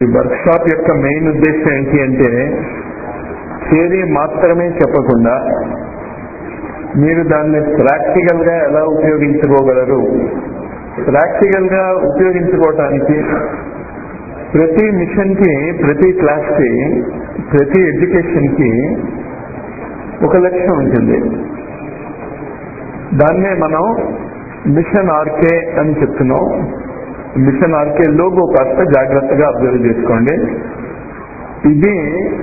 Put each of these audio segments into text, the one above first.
ఈ work shop యొక్క main ఉద్దేశం ఏంటి అంటే థియరీ మాత్రమే చెప్పకుండా మీరు దాన్ని ప్రాక్టికల్ గా ఎలా ఉపయోగించుకోగలరు ప్రాక్టికల్ గా ఉపయోగించుకోవటానికి ప్రతి మిషన్ కి ప్రతి క్లాస్ కి ప్రతి ఎడ్యుకేషన్ కి ఒక లక్ష్యం ఉంటుంది దాన్నే మనం మిషన్ ఆర్కే అని చెప్తున్నాం మిషన్ ఆర్కే లోగో కాస్త జాగ్రత్తగా అబ్జర్వ్ చేసుకోండి ఇది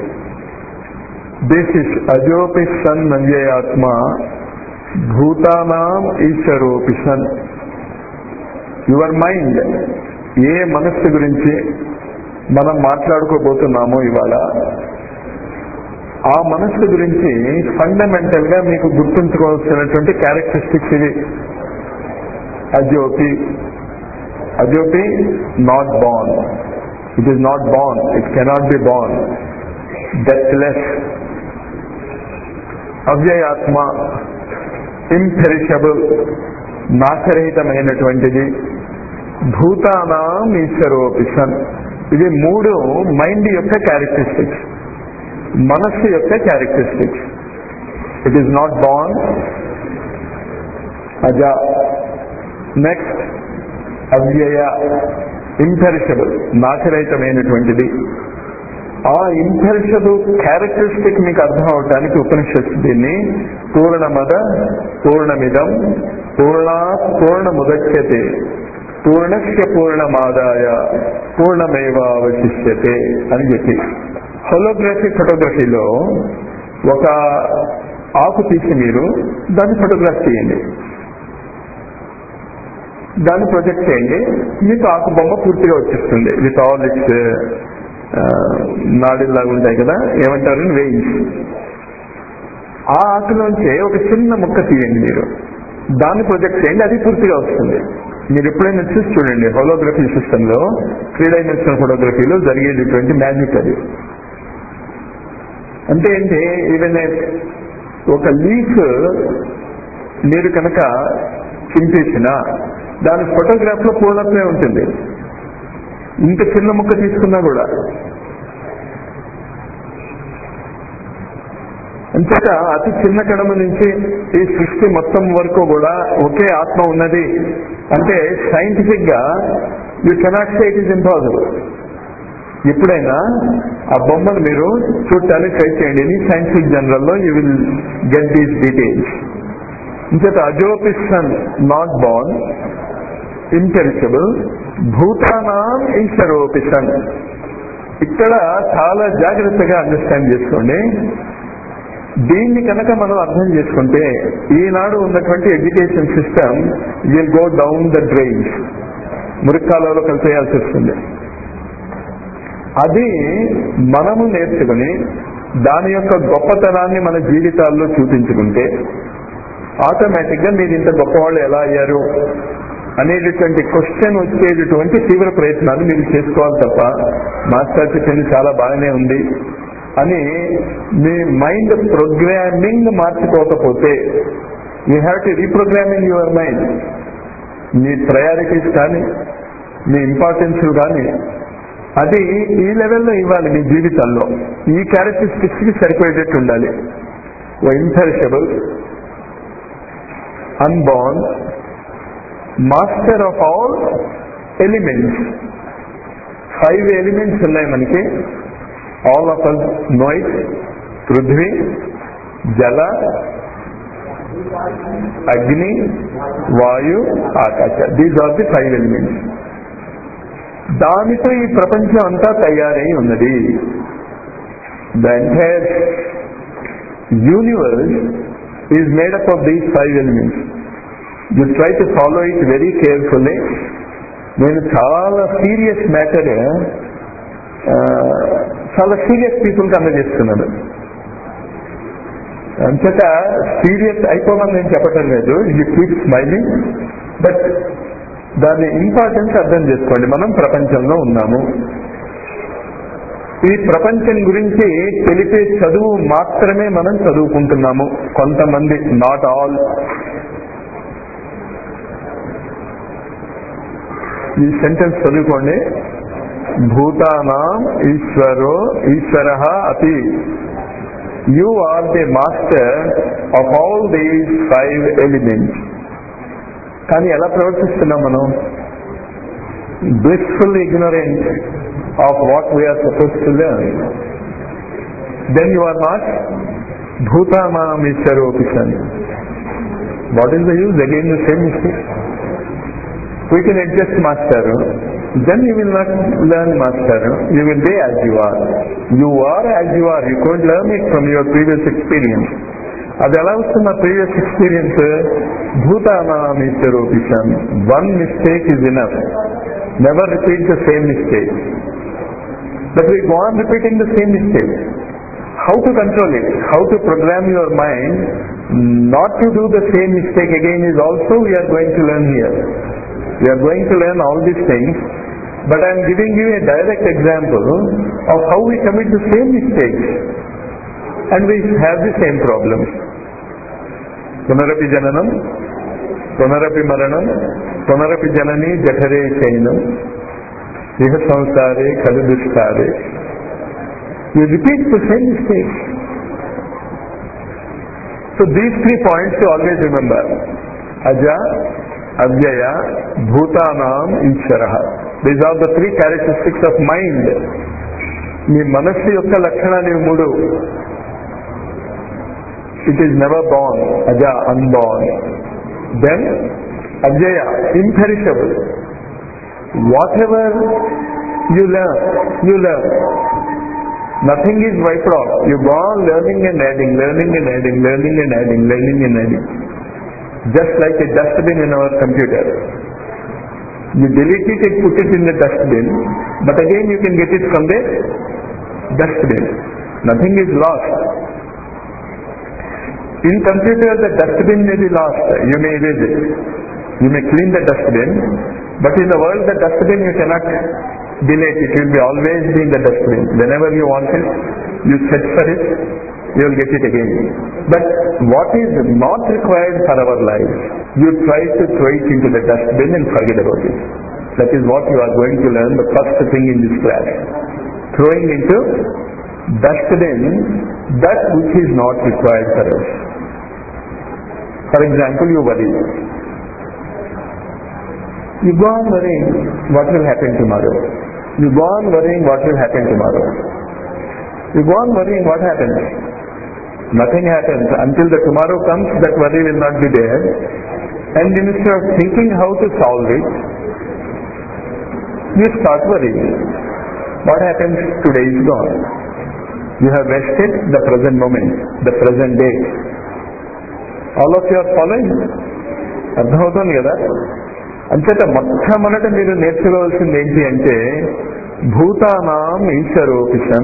బేసిస్ అజోపి సన్ నంజయాత్మ భూతానాం ఈశ్వరోపి సన్ యువర్ మైండ్ ఏ మనస్సు గురించి మనం మాట్లాడుకోబోతున్నామో ఇవాళ ఆ మనస్సు గురించి ఫండమెంటల్ గా మీకు గుర్తుంచుకోవాల్సినటువంటి క్యారెక్టరిస్టిక్స్ ఇవి అజోపి అజోపి not born it is not born it cannot be born deathless అవ్యయాత్మ ఇంపెరిషబుల్ నాశరహితమైనటువంటిది భూతానాం ఈశ్వరోపిషన్ ఇది మూడు మైండ్ యొక్క క్యారెక్టరిస్టిక్స్ మనస్సు యొక్క characteristics it is not born అజ నెక్స్ట్ అవ్యయ ఇంపెరిషబుల్ నాశరహితమైనటువంటిది ఆ ఇంపెరిషబుల్ క్యారెక్టరిస్టిక్ మీకు అర్థం అవటానికి ఉపనిషత్తు దీన్ని పూర్ణమద పూర్ణమిదం పూర్ణ పూర్ణముదచ్యతే పూర్ణస్య పూర్ణమాదాయ పూర్ణమేవావశిష్యతే అని చెప్పి హోలోగ్రఫీ ఫోటోగ్రఫీలో ఒక ఆకు తీసి మీరు దాన్ని ఫోటోగ్రాఫ్ చేయండి దాన్ని ప్రొజెక్ట్ చేయండి మీకు ఆకు బొమ్మ పూర్తిగా వచ్చేస్తుంది విత్ ఆల్ ఇట్స్ నాడిల్లాగా ఉంటాయి కదా ఏమంటారు వెయిన్స్ ఆ ఆకులోంచే ఒక చిన్న ముక్క తీయండి మీరు దాన్ని ప్రొజెక్ట్ చేయండి అది పూర్తిగా వస్తుంది మీరు ఎప్పుడైనా చూసి చూడండి హోలోగ్రఫీ సిస్టమ్ లో త్రీ డైమెన్షనల్ ఫోటోగ్రఫీలో జరిగేటటువంటి మ్యాజిక్ అది అంటే ఏంటి ఈవెన్ ఒక లీఫ్ మీరు కనుక చింపేసిన దాని ఫోటోగ్రాఫ్ లో పూర్ణత్వమే ఉంటుంది ఇంత చిన్న ముక్క తీసుకున్నా కూడా అంచేత అతి చిన్న కడమ నుంచి ఈ సృష్టి మొత్తం వరకు కూడా ఒకే ఆత్మ ఉన్నది అంటే సైంటిఫిక్ గా you cannot say it is impossible ఎప్పుడైనా ఆ బొమ్మను మీరు చూడటానికి ట్రై చేయండి ఎనీ సైంటిఫిక్ జనరల్ లో you will get these details ఇంచేత అజోపిషన్ నాట్ బాన్ ఇంపెరిషబుల్ భూతానాం ఈశ్వరోపిషన్ ఇక్కడ చాలా జాగ్రత్తగా అండర్స్టాండ్ చేసుకోండి దీన్ని కనుక మనం అర్థం చేసుకుంటే ఈనాడు ఉన్నటువంటి education system will go down the drains మురికాలలో కలిపేయాల్సి వస్తుంది అది మనము నేర్చుకుని దాని యొక్క గొప్పతనాన్ని మన జీవితాల్లో చూపించుకుంటే ఆటోమేటిక్ గా మీరు ఇంత గొప్పవాళ్ళు ఎలా అయ్యారు అనేటటువంటి క్వశ్చన్ వచ్చేటటువంటి తీవ్ర ప్రయత్నాలు మీరు చేసుకోవాలి తప్ప మాస్టర్ చెప్పింది చాలా బాగానే ఉంది అని మీ మైండ్ ప్రోగ్రామింగ్ మార్చుకోకపోతే you have to reprogramming your mind మీ ప్రయారిటీస్ కానీ మీ ఇంపార్టెన్స్ కానీ అది ఈ లెవెల్లో ఇవ్వాలి మీ జీవితాల్లో ఈ క్యారెక్టరిస్టిక్స్ కి సరిపోయేటట్టు ఉండాలి ఓ imperishable unborn master of all elements five elements ఉన్నాయి మనకి ఆల్ ఆఫ్ అస్ నోయిట్ పృథ్వీ జల అగ్ని వాయు ఆకాశ these are the five elements దానితో ఈ ప్రపంచం అంతా తయారై ఉన్నది the entire universe is made up of these five elements you try to follow it very carefully నేను చాలా సీరియస్ మ్యాటర్ చాలా సీరియస్ పీపుల్కి అందజేస్తున్నాను అంతటా సీరియస్ అయిపోమని నేను చెప్పటం లేదు యూ కీప్ స్మైలింగ్ బట్ దాని ఇంపార్టెన్స్ అర్థం చేసుకోండి మనం ప్రపంచంలో ఉన్నాము ఈ ప్రపంచం గురించి తెలిపే చదువు మాత్రమే మనం చదువుకుంటున్నాము కొంతమంది నాట్ ఆల్ ఈ సెంటెన్స్ చదువుకోండి భూతానాం ఈశ్వరో ఈశ్వర అతి you are the master of all these five elements కానీ ఎలా ప్రవర్తిస్తున్నాం మనం blissful ignorant of what we are supposed to learn. Then you are not Bhutanam Ishwaropishan. What is the use? Again the same mistake. We can adjust master. Then you will not learn master. You will be as you are. You are as you are. You can't learn it from your previous experience. అది ఎలా వస్తున్న previous experience భూతానాం ఈశ్వరోపిషన్ one mistake is enough never repeat the same mistake but we go on repeating the same mistake how to control it how to program your mind not to do the same mistake again is also we are going to learn here we are going to learn all these things but I'm giving you a direct example of how we commit the same mistakes and we have the same problems పునరపి జననం పునరపి మరణం పునరపి జనని జఠరే శయనం ఇహ సంసారే కలు దుష్కారే you repeat the same mistake so these three points you always remember అజ అవ్యయ భూతానాం ఈశ్వర these are the three characteristics of mind మీ మనస్సు యొక్క లక్షణాలు ఇవి మూడు ఇట్ ఈస్ నెవర్ బాన్ అజ అన్బాన్ దెన్ అవ్యయ imperishable whatever you learn you learn nothing is wiped off you born learning and adding learning and adding learning and adding learning and adding just like a dustbin in our computer You delete it and put it in the dustbin, but again you can get it from the dustbin. Nothing is lost. In computer, the dustbin may be lost. You may erase it. You may clean the dustbin, but in the world, the dustbin you cannot delete. It will be always be in the dustbin. Whenever you want it, you search for it, you will get it again. But what is not required for our life, you try to throw it into the dustbin and forget about it. That is what you are going to learn the first thing in this class. Throwing into dustbin that which is not required for us. For example, you worry. You go on worrying what will happen tomorrow. You go on worrying what will happen tomorrow. You go on worrying what happens. Nothing happens until the tomorrow comes, that worry will not be there. And instead of thinking how to solve it, you start worrying. What happens today is gone. You have wasted the present moment, the present day. All of you are following? అర్థమవుతుంది కదా అంచేత మొట్టమొదట మీరు నేర్చుకోవాల్సింది ఏంటి అంటే భూతానాం ఈశ్వరోపిషన్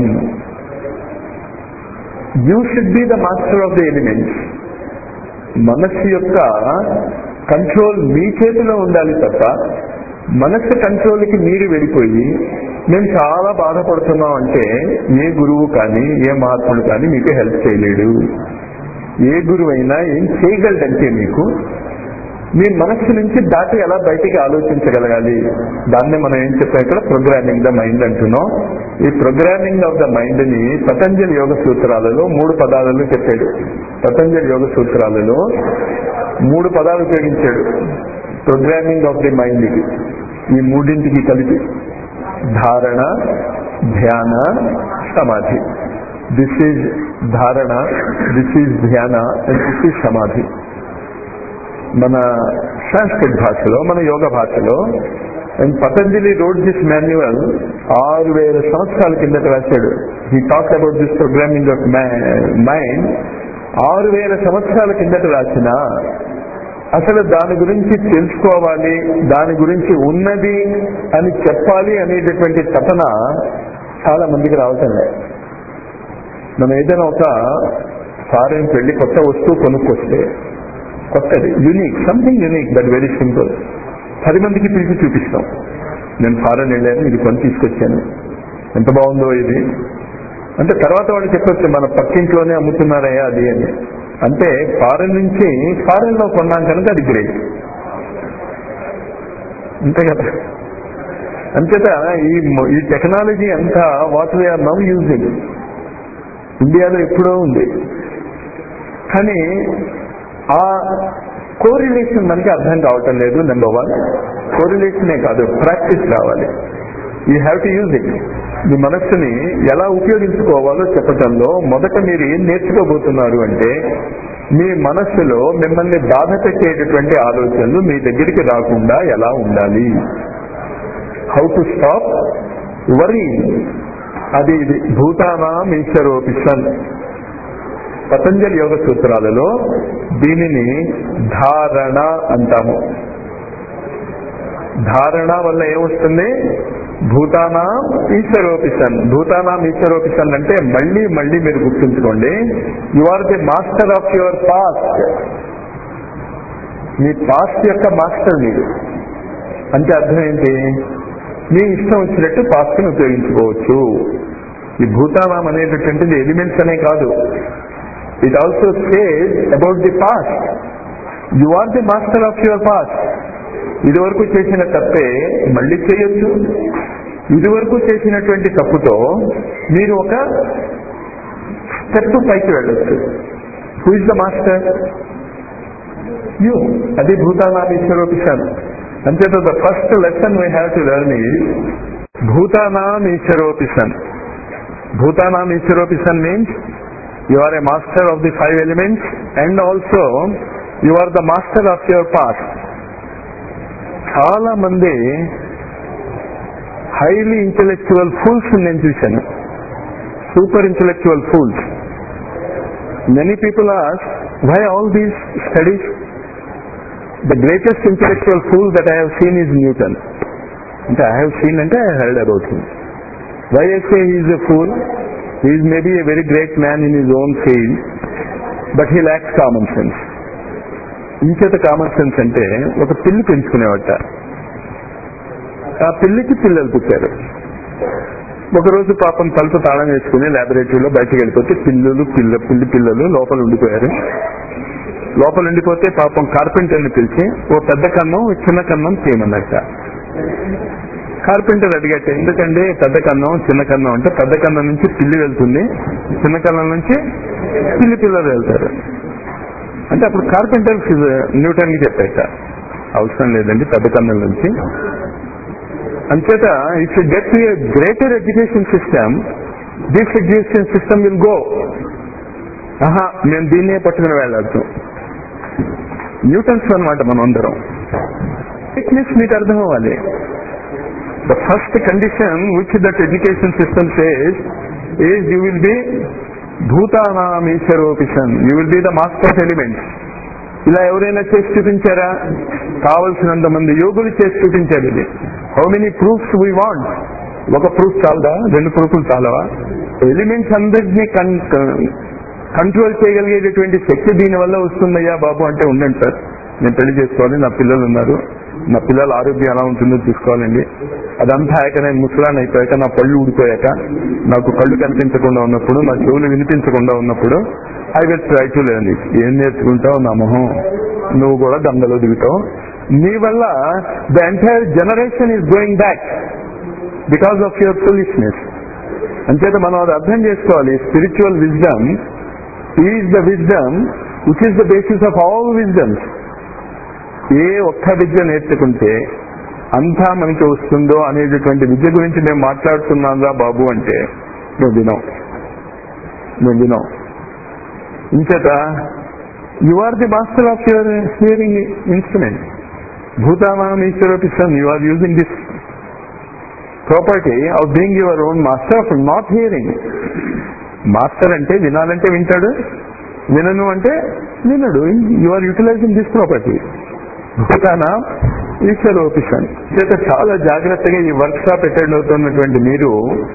you should be the master of the elements మనస్సు యొక్క కంట్రోల్ మీ చేతిలో ఉండాలి తప్ప మనస్సు కంట్రోల్కి మీరు వెళ్ళిపోయి మేము చాలా బాధపడుతున్నాం అంటే ఏ గురువు కానీ ఏ మహాత్ముడు కానీ మీకు హెల్ప్ చేయలేడు ఏ గురువు అయినా ఏం చేయగలడంటే మీకు మీ మనస్సు నుంచి దాటి ఎలా బయటికి ఆలోచించగలగాలి దాన్నే మనం ఏం చెప్పాం ఇక్కడ ప్రోగ్రామింగ్ ద మైండ్ అంటున్నాం ఈ ప్రోగ్రామింగ్ ఆఫ్ ద మైండ్ ని పతంజలి యోగ సూత్రాలలో మూడు పదాలలో చెప్పాడు పతంజలి యోగ సూత్రాలలో మూడు పదాలు ఉపయోగించాడు ప్రోగ్రామింగ్ ఆఫ్ ది మైండ్ కి ఈ మూడింటికి కలిపి ధారణ ధ్యాన సమాధి this is dharana this is dhyana and this is samadhi మన సాంస్క్రిట్ భాషలో మన యోగ భాషలో and Patanjali wrote this manual ఆరు వేల సంవత్సరాల కిందట రాశాడు he talk about this programming of mind ఆరు వేల సంవత్సరాల కిందట రాసిన అసలు దాని గురించి తెలుసుకోవాలి దాని గురించి ఉన్నది అని చెప్పాలి అనేటటువంటి తపన చాలా మందికి రావటం లేదు మనం ఏదైనా ఒక ఫారెన్ వెళ్ళి కొత్త వస్తువు కొనుక్కొస్తే కొత్తది unique something unique but very simple పది మందికి పిలిచి చూపిస్తాం నేను ఫారెన్ వెళ్ళాను ఇది కొని తీసుకొచ్చాను ఎంత బాగుందో ఇది అంటే తర్వాత వాళ్ళు చెప్పొచ్చు మన పక్కింట్లోనే అమ్ముతున్నారయ్యా అది అని అంటే ఫారెన్ నుంచి ఫారెన్ లో కొన్నాం కనుక అది గ్రేట్ అంతే కదా అంచేత ఈ మ- ఈ టెక్నాలజీ అంతా వాట్ వీఆర్ నౌ యూజింగ్ ఇండియాలో ఎప్పుడో ఉంది కానీ ఆ కోరిలేషన్ మనకి అర్థం కావటం లేదు నెంబర్ వన్ కోరిలేషనే కాదు ప్రాక్టీస్ కావాలి you have to use it మీ మనస్సుని ఎలా ఉపయోగించుకోవాలో చెప్పటంలో మొదట మీరు ఏం నేర్చుకోబోతున్నారు అంటే మీ మనస్సులో మిమ్మల్ని బాధ పెట్టేటటువంటి ఆలోచనలు మీ దగ్గరికి రాకుండా ఎలా ఉండాలి హౌ టు స్టాప్ వరీ అది ఇది భూతానాం ఈశ్వరోపిషన్ పతంజలి యోగ సూత్రాలలో దీనిని ధారణ అంటాము ధారణ వల్ల ఏమొస్తుంది భూతానాం ఈశ్వరోపిషన్ భూతానాం ఈశ్వరోపిషన్ అంటే మళ్ళీ మళ్ళీ మీరు గుర్తుంచుకోండి you are the master of your past మీ పాస్ట్ యొక్క మాస్టర్ మీరు అంటే అర్థం ఏంటి మీ ఇష్టం వచ్చినట్టు పాస్ట్ ని ఉపయోగించుకోవచ్చు ఈ భూతానాం అనేటటువంటిది ఎలిమెంట్స్ అనే కాదు it also says about the past you are the master of your past ఇదివరకు చేసిన తప్పే మళ్ళీ చేయొచ్చు ఇదివరకు చేసినటువంటి తప్పుతో మీరు ఒక స్టెప్ పైకి వెళ్ళొచ్చు who is the master you అది భూతానామీశ్వరోపిషన్ అంచేత the first lesson we have to learn is భూతానామీశ్వరోపిషన్ భూతానామీశ్వరోపిషన్ means you are a master of the five elements and also you are the master of your past చాలా మంది highly intellectual fools నేను చూశాను super intellectual fools many people are why all these studies the greatest intellectual fool that I have seen is Newton అంటే I have seen అంటే I held about him why I say is a fool is maybe a very great man in his own field but he lacks common sense ఇంచేత common sense అంటే ఒక పిల్లి పెంచుకునేవట ఆ పిల్లికి పిల్లలు పుట్టారు ఒకరోజు పాపం తలుపు తాళం వేసుకుని లాబొరేటరీలో బయటకు వెళ్ళిపోతే పిల్లలు పిల్ల పిల్లి పిల్లలు లోపల ఉండిపోయారు లోపల ఉండిపోతే పాపం కార్పెంటర్ని పిలిచి ఓ పెద్ద కన్నం ఓ చిన్న కన్నం చేయమన్నట్ట కార్పెంటర్ అడిగట్ట ఎందుకండి పెద్ద కన్నం చిన్న కన్నం అంటే పెద్ద కన్నం నుంచి పిల్లి వెళ్తుంది చిన్న కన్నం నుంచి పిల్లి పిల్లలు వెళ్తారు అంటే అప్పుడు కార్పెంటర్ న్యూటన్ కి చెప్పేట అవసరం లేదండి పెద్ద కన్నం నుంచి అంచేత if you get to greater education system this education system will go ఆహా మేము దీన్నే పట్టుకుని వెళ్ళాల్సి న్యూటన్స్ అనమాట మనం అందరం ఫిట్నెస్ మీకు అర్థం అవ్వాలి the first condition which that education system says is you will be భూతానాం ఈశ్వరోపిషన్ you will be the master of elements ఇలా ఎవరైనా చేసి చూపించారా కావలసినంత మంది యోగులు చేసి చూపించారు ఇది how many proofs we want ఒక ప్రూఫ్ చాలదా రెండు ప్రూఫ్లు చాలవా ఎలిమెంట్స్ అందరినీ కంట్రోల్ చేయగలిగేటటువంటి శక్తి దీని వల్ల వస్తుందయ్యా బాబు అంటే ఉండండి సార్ నేను పెళ్లి చేసుకోవాలి నా పిల్లలు ఉన్నారు నా పిల్లల ఆరోగ్యం ఎలా ఉంటుందో చూసుకోవాలండి అదంతా అయ్యాక నేను ముసలాన్ని అయిపోయాక నా పళ్ళు ఊడిపోయాక నాకు కళ్ళు కనిపించకుండా ఉన్నప్పుడు నా చెవులు వినిపించకుండా ఉన్నప్పుడు I will try to learn it ఏం నేర్చుకుంటావు నా మొహం నువ్వు కూడా గంగలో దిగుతావు నీ వల్ల the entire generation is going back because of your foolishness అంచేత మనం అది అర్థం చేసుకోవాలి spiritual wisdom is the wisdom which is the basis of all wisdoms ఏ ఒక్క విద్య నేర్చుకుంటే అంతా మనకి వస్తుందో అనేటటువంటి విద్య గురించి మేము మాట్లాడుతున్నాంరా బాబు అంటే నువ్వు వినవు నువ్వు వినవు ఇంచేత you are the master of your hearing instrument భూతామానం ఈశ్వరోపిస్తాన్ you are using this property of being your own master of not hearing master అంటే వినాలంటే వింటాడు వినను అంటే వినడు you are utilising this property భూతాన ఈశ్వరోపిషన్ చేత చాలా జాగ్రత్తగా ఈ వర్క్ షాప్ అటెండ్ అవుతున్నటువంటి మీరు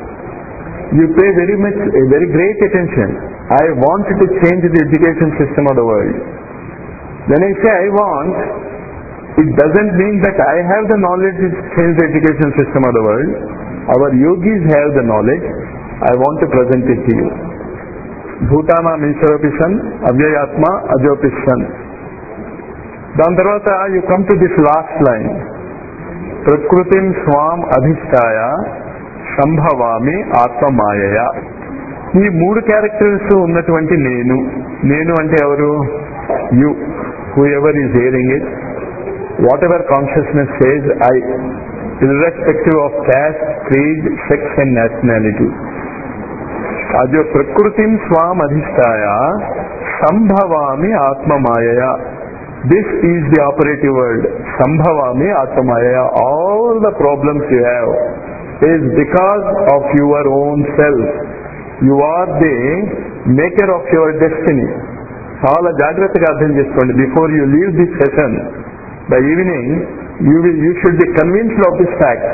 you pay very much very great attention I want to change the education system of the world when I say I want it doesn't mean that I have the knowledge to change the education system of the world our yogis have the knowledge I want to present it you భూతానా ఈశ్వరోపిషన్ అవ్యయాత్మ అజోపిషన్ దాని తర్వాత you come to this last line ప్రకృతిం స్వాం అధిష్టాయ సంభవామి ఆత్మమాయయ ఈ మూడు క్యారెక్టర్స్ ఉన్నటువంటి నేను నేను అంటే ఎవరు you whoever is hearing it whatever consciousness says I irrespective of caste, creed, sex and nationality. అదే ప్రకృతిం స్వాం అధిష్టాయ సంభవామి ఆత్మమాయయ this is the operative word సంభవామి ఆత్మమాయయ all the problems you have is because of your own self you are the maker of your destiny చాలా జాగ్రత్తగా అర్థం చేసుకోండి before you leave this session by evening you will you should be convinced of this fact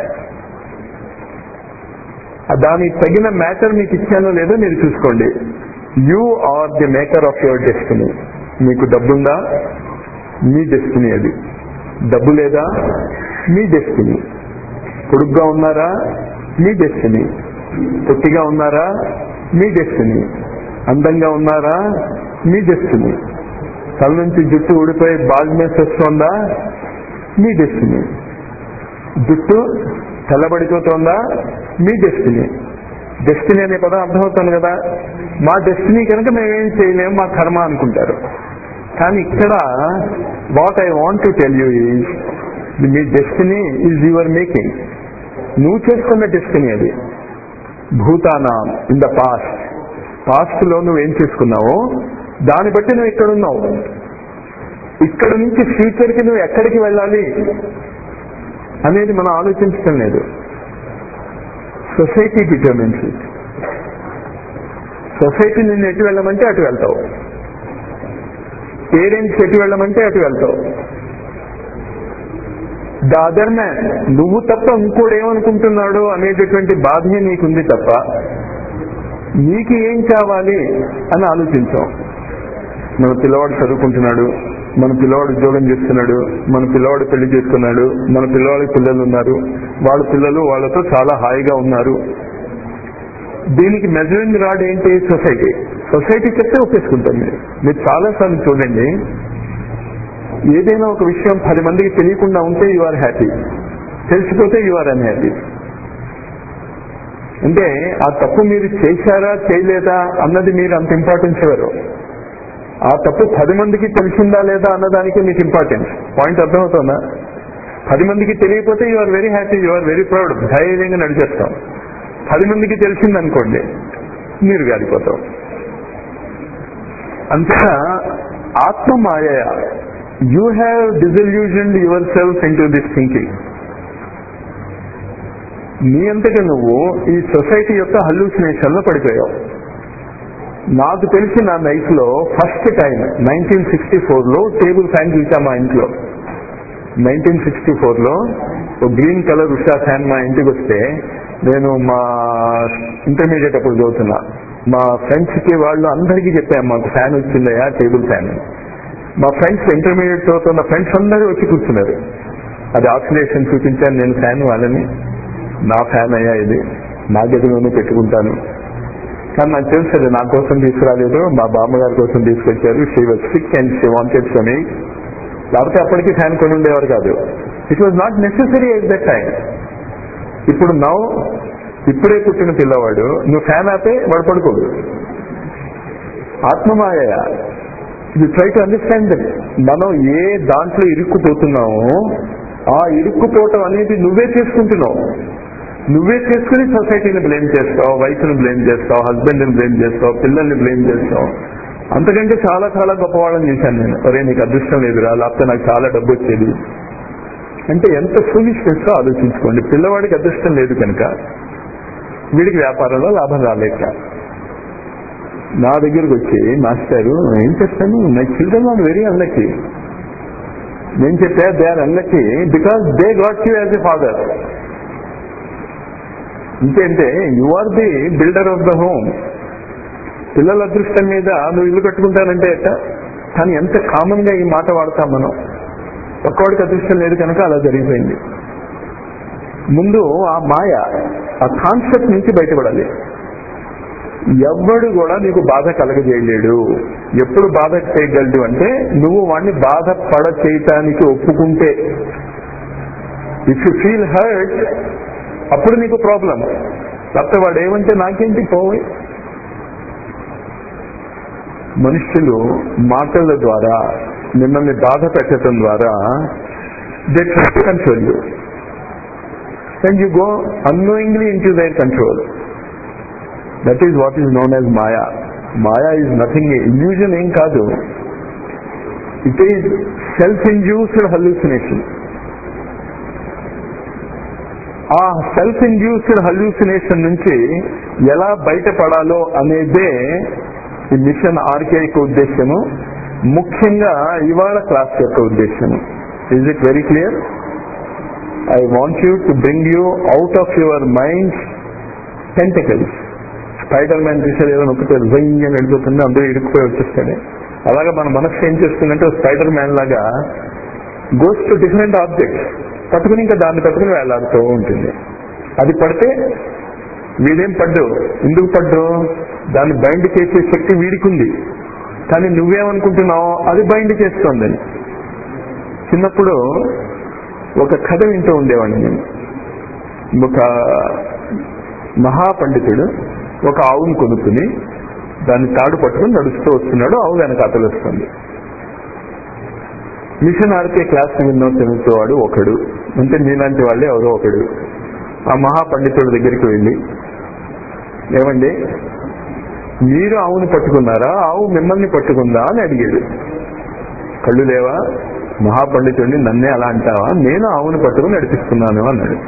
దానికి తగిన matter మీకు ఇచ్చానో లేదో మీరు చూసుకోండి you are the maker of your destiny మీకు డబ్బుందా మీ డెస్టినీ అది డబ్బు లేదా మీ డెస్టినీ పొడుగ్గా ఉన్నారా మీ డెస్టినీ పొట్టిగా ఉన్నారా మీ డెస్టినీ అందంగా ఉన్నారా మీ డెస్టినీ తల నుంచి జుట్టు ఊడిపోయి బాల్నెస్ వస్తుందా మీ డెస్టినీ జుట్టు తెల్లబడిపోతుందా మీ డెస్టినీ డెస్టినీ అనే పదం అర్థమవుతుంది కదా మా డెస్టినీ కనుక మేమేం చేయలేము మా కర్మ అనుకుంటారు కానీ ఇక్కడ what I want to tell you is మీ డెస్టినీ ఈజ్ యువర్ మేకింగ్ నువ్వు చేసుకున్న డెస్టినీ అది భూతానా ఇన్ ద పాస్ట్ పాస్ట్ లో నువ్వు ఏం చేసుకున్నావో దాన్ని బట్టి నువ్వు ఇక్కడ ఉన్నావు ఇక్కడ నుంచి ఫ్యూచర్ కి నువ్వు ఎక్కడికి వెళ్ళాలి అనేది మనం ఆలోచించడం లేదు సొసైటీ డిటర్మిన్స్ ఇట్ సొసైటీ నిన్ను ఎటు వెళ్ళమంటే అటు వెళ్తావు పేరెంట్స్ ఎటు వెళ్ళమంటే అటు వెళ్తావు ద అదర్ మ్యాన్ నువ్వు తప్ప ఇంకోడు ఏమనుకుంటున్నాడు అనేటటువంటి బాధే నీకుంది తప్ప నీకు ఏం కావాలి అని ఆలోచించాం మన పిల్లవాడు చదువుకుంటున్నాడు మన పిల్లవాడు ఉద్యోగం చేస్తున్నాడు మన పిల్లవాడు పెళ్లి చేసుకున్నాడు మన పిల్లవాడికి పిల్లలు ఉన్నారు వాళ్ళ పిల్లలు వాళ్ళతో చాలా హాయిగా ఉన్నారు దీనికి మెజరింగ్ రాడ్ ఏంటి సొసైటీ సొసైటీ చెప్తే ఒప్పేసుకుంటాం మీరు మీరు చాలాసార్లు చూడండి ఏదైనా ఒక విషయం పది మందికి తెలియకుండా ఉంటే యు ఆర్ హ్యాపీ తెలిసిపోతే యు ఆర్ అన్హ్యాపీ అంటే ఆ తప్పు మీరు చేశారా చేయలేదా అన్నది మీరు అంత ఇంపార్టెన్స్ ఇవ్వరు ఆ తప్పు పది మందికి తెలిసిందా లేదా అన్నదానికి మీకు ఇంపార్టెన్స్ పాయింట్ అర్థమవుతుందా పది మందికి తెలియకపోతే you are very happy you are very proud ధైర్యంగా నడిచేస్తాం పది మందికి తెలిసిందనుకోండి మీరు గాలిపోతాం అంతేనా ఆత్మమాయ you have delusion your self into this thinking నీ అంతటి నువ్వు ఈ సొసైటీ యొక్క హల్యూసినేషన్ లో పడిపోయావు నాకు తెలిసి నా లైఫ్ లో first time nineteen sixty four లో టేబుల్ ఫ్యాన్ చూసా మా ఇంట్లో నైన్టీన్ సిక్స్టీ ఫోర్ లో ఒక గ్రీన్ కలర్ ఉషా ఫ్యాన్ మా ఇంటికి వస్తే నేను మా ఇంటర్మీడియట్ అప్పుడు చదువుతున్నా మా ఫ్రెండ్స్ కి వాళ్ళు అందరికీ చెప్పాను మాకు ఫ్యాన్ వచ్చిందయ్యా టేబుల్ ఫ్యాన్ మా ఫ్రెండ్స్ ఇంటర్మీడియట్ చదువుతున్న ఫ్రెండ్స్ అందరూ వచ్చి కూర్చున్నారు అది ఆక్సిలేషన్ చూపించాను నేను ఫ్యాన్ వాళ్ళని నా ఫ్యాన్ అయ్యా ఇది నా గదిలోనే పెట్టుకుంటాను కానీ నాకు తెలుసు అది నా కోసం తీసుకురాలేదు మా బామ్మగారి కోసం తీసుకొచ్చారు she was sick and she wanted some లేకపోతే అప్పటికి ఫ్యాన్ కొని ఉండేవారు కాదు it was not necessary at that time ఇప్పుడు నవ్వు ఇప్పుడే పుట్టిన పిల్లవాడు నువ్వు ఫ్యాన్ ఆపే వాడు పడుకోడు ఆత్మమాయ you try to understand that మనం ఏ దాంట్లో ఇరుక్కుపోతున్నామో ఆ ఇరుక్కుపోవటం అనేది నువ్వే చేసుకుంటున్నావు నువ్వే చేసుకుని సొసైటీని బ్లేమ్ చేస్తావు వైఫ్ని బ్లేమ్ చేస్తావు హస్బెండ్ని బ్లేమ్ చేస్తావు పిల్లల్ని బ్లేమ్ చేస్తావు అంతకంటే చాలా చాలా గొప్పవాళ్ళని చూశాను నేను ఒరే నీకు అదృష్టం లేదురా లేకపోతే నాకు చాలా డబ్బు వచ్చేది అంటే ఎంత ఫులిష్నెస్ ఆలోచించుకోండి పిల్లవాడికి అదృష్టం లేదు కనుక వీడికి వ్యాపారంలో లాభం రాలేక నా దగ్గరకు వచ్చి మాస్టారు ఏం చెప్తాను my children are very unlucky నేను చెప్పా they are unlucky because they got you as a father ఇంకేంటే you are the builder of the home పిల్లల అదృష్టం మీద నువ్వు ఇల్లు కట్టుకుంటానంటే ఎట్ట కానీ ఎంత కామన్ గా ఈ మాట వాడతాం మనం ఒక్కవాడికి అదృష్టం లేదు కనుక అలా జరిగిపోయింది ముందు ఆ మాయ ఆ కాన్సెప్ట్ నుంచి బయటపడాలి ఎవ్వడు కూడా నీకు బాధ కలగజేయలేడు ఎప్పుడు బాధ చేయగలడు అంటే నువ్వు వాడిని బాధపడ చేయటానికి ఒప్పుకుంటే ఇఫ్ యు ఫీల్ హర్ట్ అప్పుడు నీకు ప్రాబ్లం లేకపోతే వాడు ఏమంటే నాకేంటి పోయి మనుషులు మాటల ద్వారా మిమ్మల్ని బాధ పెట్టడం ద్వారా they try control you and you go annoyingly into their control that is what is known as maya maya is nothing illusion ఏం కాదు it is self induced hallucination ఆ సెల్ఫ్ ఇండ్యూస్డ్ హల్యూసినేషన్ నుంచి ఎలా బయటపడాలో అనేదే ఈ మిషన్ ఆర్కే యొక్క ఉద్దేశము ముఖ్యంగా ఇవాళ క్లాస్ యొక్క ఉద్దేశము is it very clear I want you to bring you out of your mind tentacles Spider Man చూసారు ఏదో నొక్కితే రింగ్ అని వెళ్ళిపోతుంది అందరూ ఇరుక్కుపోయి వచ్చేస్తాడు అలాగా మన మనస్సు ఏం చేస్తుందంటే స్పైడర్ మ్యాన్ లాగా గోస్ టు డిఫరెంట్ ఆబ్జెక్ట్స్ పట్టుకుని ఇంకా దాన్ని పట్టుకుని వేలాడుతూ ఉంటుంది అది పడితే వీడేం పడ్డు ఎందుకు పడ్డు దాన్ని బైండ్ చేసే శక్తి వీడికుంది కానీ నువ్వేమనుకుంటున్నావు అది బైండ్ చేస్తోందని చిన్నప్పుడు ఒక కథ వింటూ ఉండేవాడిని నేను ఒక మహాపండితుడు ఒక ఆవును కొనుక్కుని దాన్ని తాడు పట్టుకుని నడుస్తూ వస్తున్నాడు ఆవు వెనకాతలు వస్తుంది మిషన్ ఆర్కే క్లాస్ విన్నో తిరుగుతూవాడు ఒకడు అంటే మీలాంటి వాళ్ళే ఎవరో ఒకడు ఆ మహాపండితుడి దగ్గరికి వెళ్ళి ఏమండి మీరు ఆవుని పట్టుకున్నారా ఆవు మిమ్మల్ని పట్టుకుందా అని అడిగాడు కళ్ళు లేవా మహాపండితుడిని నన్నే అలా అంటావా నేను ఆవుని పట్టుకుని నడిపిస్తున్నాను అన్నాడు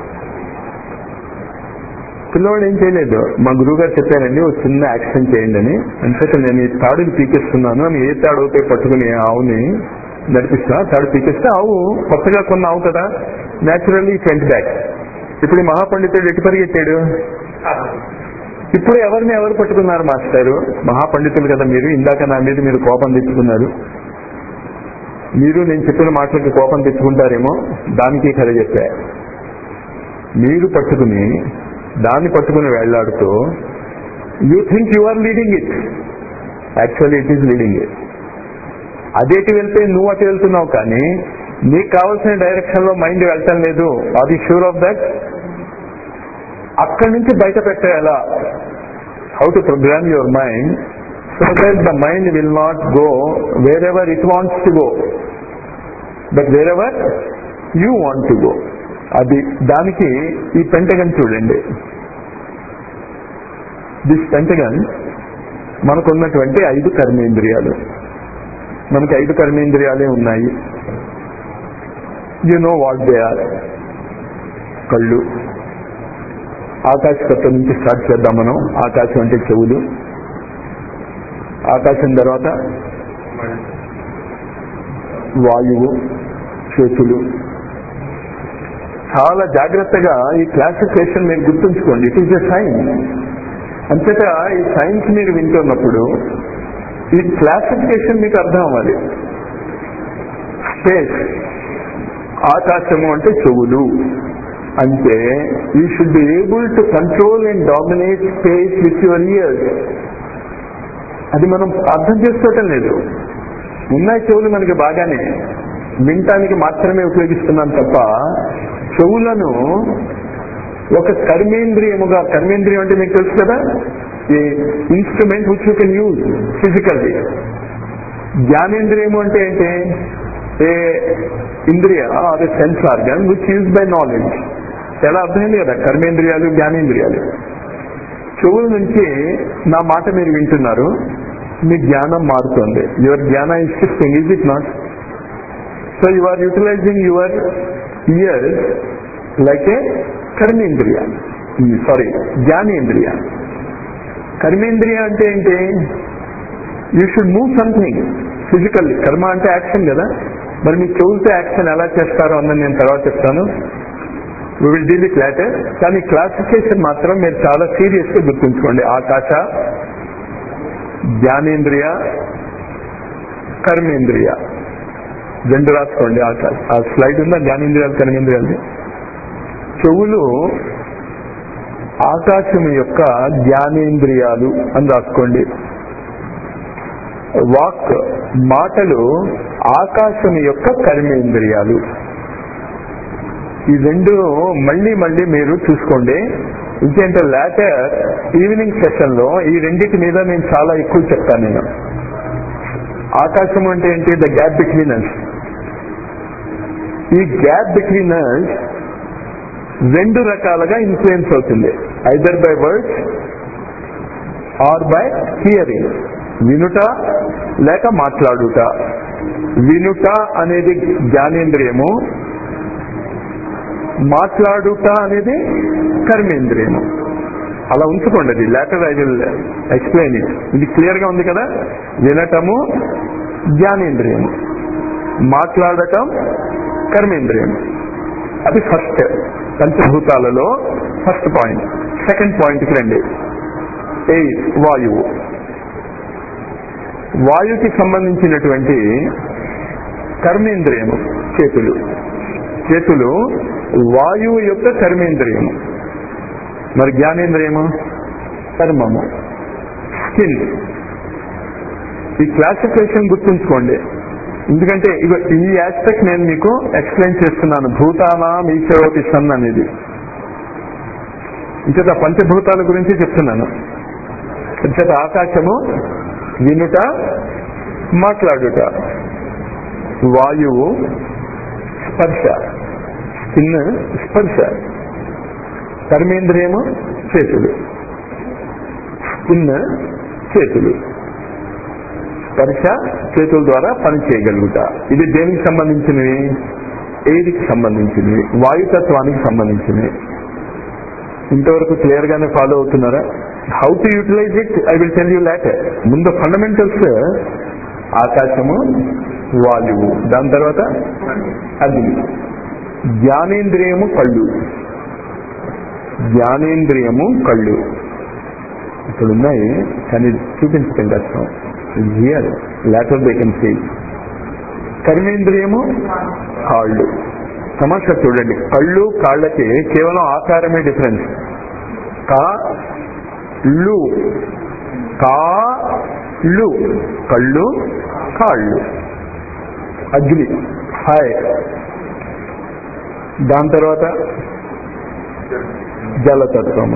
పిల్లవాడు ఏం చేయలేదు మా గురువు గారు చెప్పారండి ఒక చిన్న యాక్షన్ చేయండి అని అంతేత నేను ఈ తాడుని పీకేస్తున్నాను అని ఏ తాడు అయితే పట్టుకుని ఆవుని నడిపిస్తా తాడు పీకేస్తే ఆవు కొత్తగా కొన్న ఆవు కదా న్యాచురల్లీ ఫ్రంట్ బ్యాక్ ఇప్పుడు ఈ మహాపండితుడు ఎటు పరిగెత్తాడు ఇప్పుడు ఎవరిని ఎవరు పట్టుకున్నారు మాస్టారు మహాపండితులు కదా మీరు ఇందాక నా మీద మీరు కోపం తెచ్చుకున్నారు మీరు నేను చెప్పిన మాటలకి కోపం తెచ్చుకుంటారేమో దానికి కథ చెప్పా మీరు పట్టుకుని దాన్ని పట్టుకుని వెళ్లాడుతూ you think you are leading it actually it is leading it అదేటి వెళ్తే నువ్వు అటు వెళ్తున్నావు కానీ నీకు కావాల్సిన డైరెక్షన్ లో మైండ్ వెళ్ళటం లేదు అది షూర్ ఆఫ్ దట్ అక్కడి నుంచి బయట పెట్టేయాలా how to program your mind so that the mind will not go wherever it wants to go but wherever you want to go అది దానికి ఈ పెంటగన్ చూడండి దిస్ పెంటగన్ మనకున్నటువంటి ఐదు కర్మేంద్రియాలు మనకి ఐదు కర్మేంద్రియాలే ఉన్నాయి you know what they are కళ్ళు ఆకాశకత్వం నుంచి స్టార్ట్ చేద్దాం మనం ఆకాశం అంటే చెవులు ఆకాశం తర్వాత వాయువు చేతులు చాలా జాగ్రత్తగా ఈ క్లాసిఫికేషన్ మీరు గుర్తుంచుకోండి ఇట్ ఈస్ ఎ సైన్స్ అంతటా ఈ సైన్స్ మీరు వింటున్నప్పుడు ఈ క్లాసిఫికేషన్ మీకు అర్థం అవ్వాలి స్పేస్ ఆకాశము అంటే చెవులు అంటే you should be able to control and dominate space with your ears అది మనం అర్థం చేసుకోవటం లేదు ఉన్నాయి చెవులు మనకి బాగానే వినటానికి మాత్రమే ఉపయోగిస్తున్నాం తప్ప చెవులను ఒక కర్మేంద్రియముగా కర్మేంద్రియం అంటే మీకు తెలుసు కదా ఈ instrument which you can use physically జ్ఞానేంద్రియము అంటే ఏంటి ఏ ఇంద్రియ అదే sense organ which use by knowledge ఎలా అర్థమైంది కదా కర్మేంద్రియాలు జ్ఞానేంద్రియాలు చెవుల నుంచి నా మాట మీరు వింటున్నారు మీ జ్ఞానం మారుతుంది యువర్ జ్ఞాన is shifting is it not so you are utilising your ears like a కర్మేంద్రియ సారీ జ్ఞానేంద్రియ కర్మేంద్రియ అంటే ఏంటి you should move something physically కర్మ అంటే యాక్షన్ కదా మరి మీ చెవులతో యాక్షన్ ఎలా చేస్తారో అన్నది నేను తర్వాత చెప్తాను we will deal it later కానీ క్లాసిఫికేషన్ మాత్రం మీరు చాలా సీరియస్ గా గుర్తుంచుకోండి ఆకాశ జ్ఞానేంద్రియ కర్మేంద్రియ రెండు రాసుకోండి ఆకాశ ఆ స్లైడ్ ఉందా జ్ఞానేంద్రియాలు కర్మేంద్రియాలు చెవులు ఆకాశం యొక్క జ్ఞానేంద్రియాలు అని రాసుకోండి వాక్ మాటలు ఆకాశం యొక్క కర్మేంద్రియాలు ఈ రెండు మళ్ళీ మళ్ళీ మీరు చూసుకోండి ఇంకేంటే లేటర్ ఈవినింగ్ సెషన్ లో ఈ రెండింటి మీద నేను చాలా ఎక్కువ చెప్తాను నేను ఆకాశం అంటే ఏంటి ద గ్యాప్ బిట్వీన్ అస్ ఈ గ్యాప్ బిట్వీన్ అస్ రెండు రకాలుగా ఇన్ఫ్లుయెన్స్ అవుతుంది either by words or by hearing వినుట లేక మాట్లాడుట వినుట అనేది జ్ఞానేంద్రియము మాట్లాడుట అనేది కర్మేంద్రియము అలా ఉంచుకోండి అది later I will explain it ఇది క్లియర్ గా ఉంది కదా వినటము జ్ఞానేంద్రియము మాట్లాడటం కర్మేంద్రియం అది ఫస్ట్ పంచభూతాలలో ఫస్ట్ పాయింట్ సెకండ్ పాయింట్కి రండి ఎయిర్ వాయువు వాయుకి సంబంధించినటువంటి కర్మేంద్రియము చేతులు చేతులు వాయువు యొక్క కర్మేంద్రియము మరి జ్ఞానేంద్రియము కర్మము స్కిన్ ఈ క్లాసిఫికేషన్ గుర్తుంచుకోండి ఎందుకంటే ఇగో ఈ ఆస్పెక్ట్ నేను మీకు ఎక్స్ప్లెయిన్ చేస్తున్నాను భూతానాం ఈశ్వరోతి సన్ అనేది ఇంచేత పంచభూతాల గురించి చెప్తున్నాను ఇంచేత ఆకాశము వినుట మాట్లాడుట వాయువు స్పర్శ స్కిన్ స్పర్శ కర్మేంద్రియము చేతులు స్కిన్ చేతులు స్పర్శ చేతుల ద్వారా పని చేయగలుగుట ఇది దేనికి సంబంధించినవి ఎయిర్కి సంబంధించినవి వాయుతత్వానికి సంబంధించినవి ఇంతవరకు క్లియర్ గానే ఫాలో అవుతున్నారా how to utilise it I will tell you later ముందు ఫండమెంటల్స్ ఆకాశము వాయువు దాని తర్వాత అగ్ని జ్ఞానేంద్రియము కళ్ళు జ్ఞానేంద్రియము కళ్ళు ఇక్కడ ఉన్నాయి కానీ చూపించడం కష్టం here later they can see కర్మేంద్రియము కాళ్ళు సమస్య చూడండి కళ్ళు కాళ్ళకి కేవలం ఆకారమే డిఫరెన్స్ కా లు కా లు కళ్ళు కాళ్ళు అగ్ని హాయ్ దాని తర్వాత జలతత్వము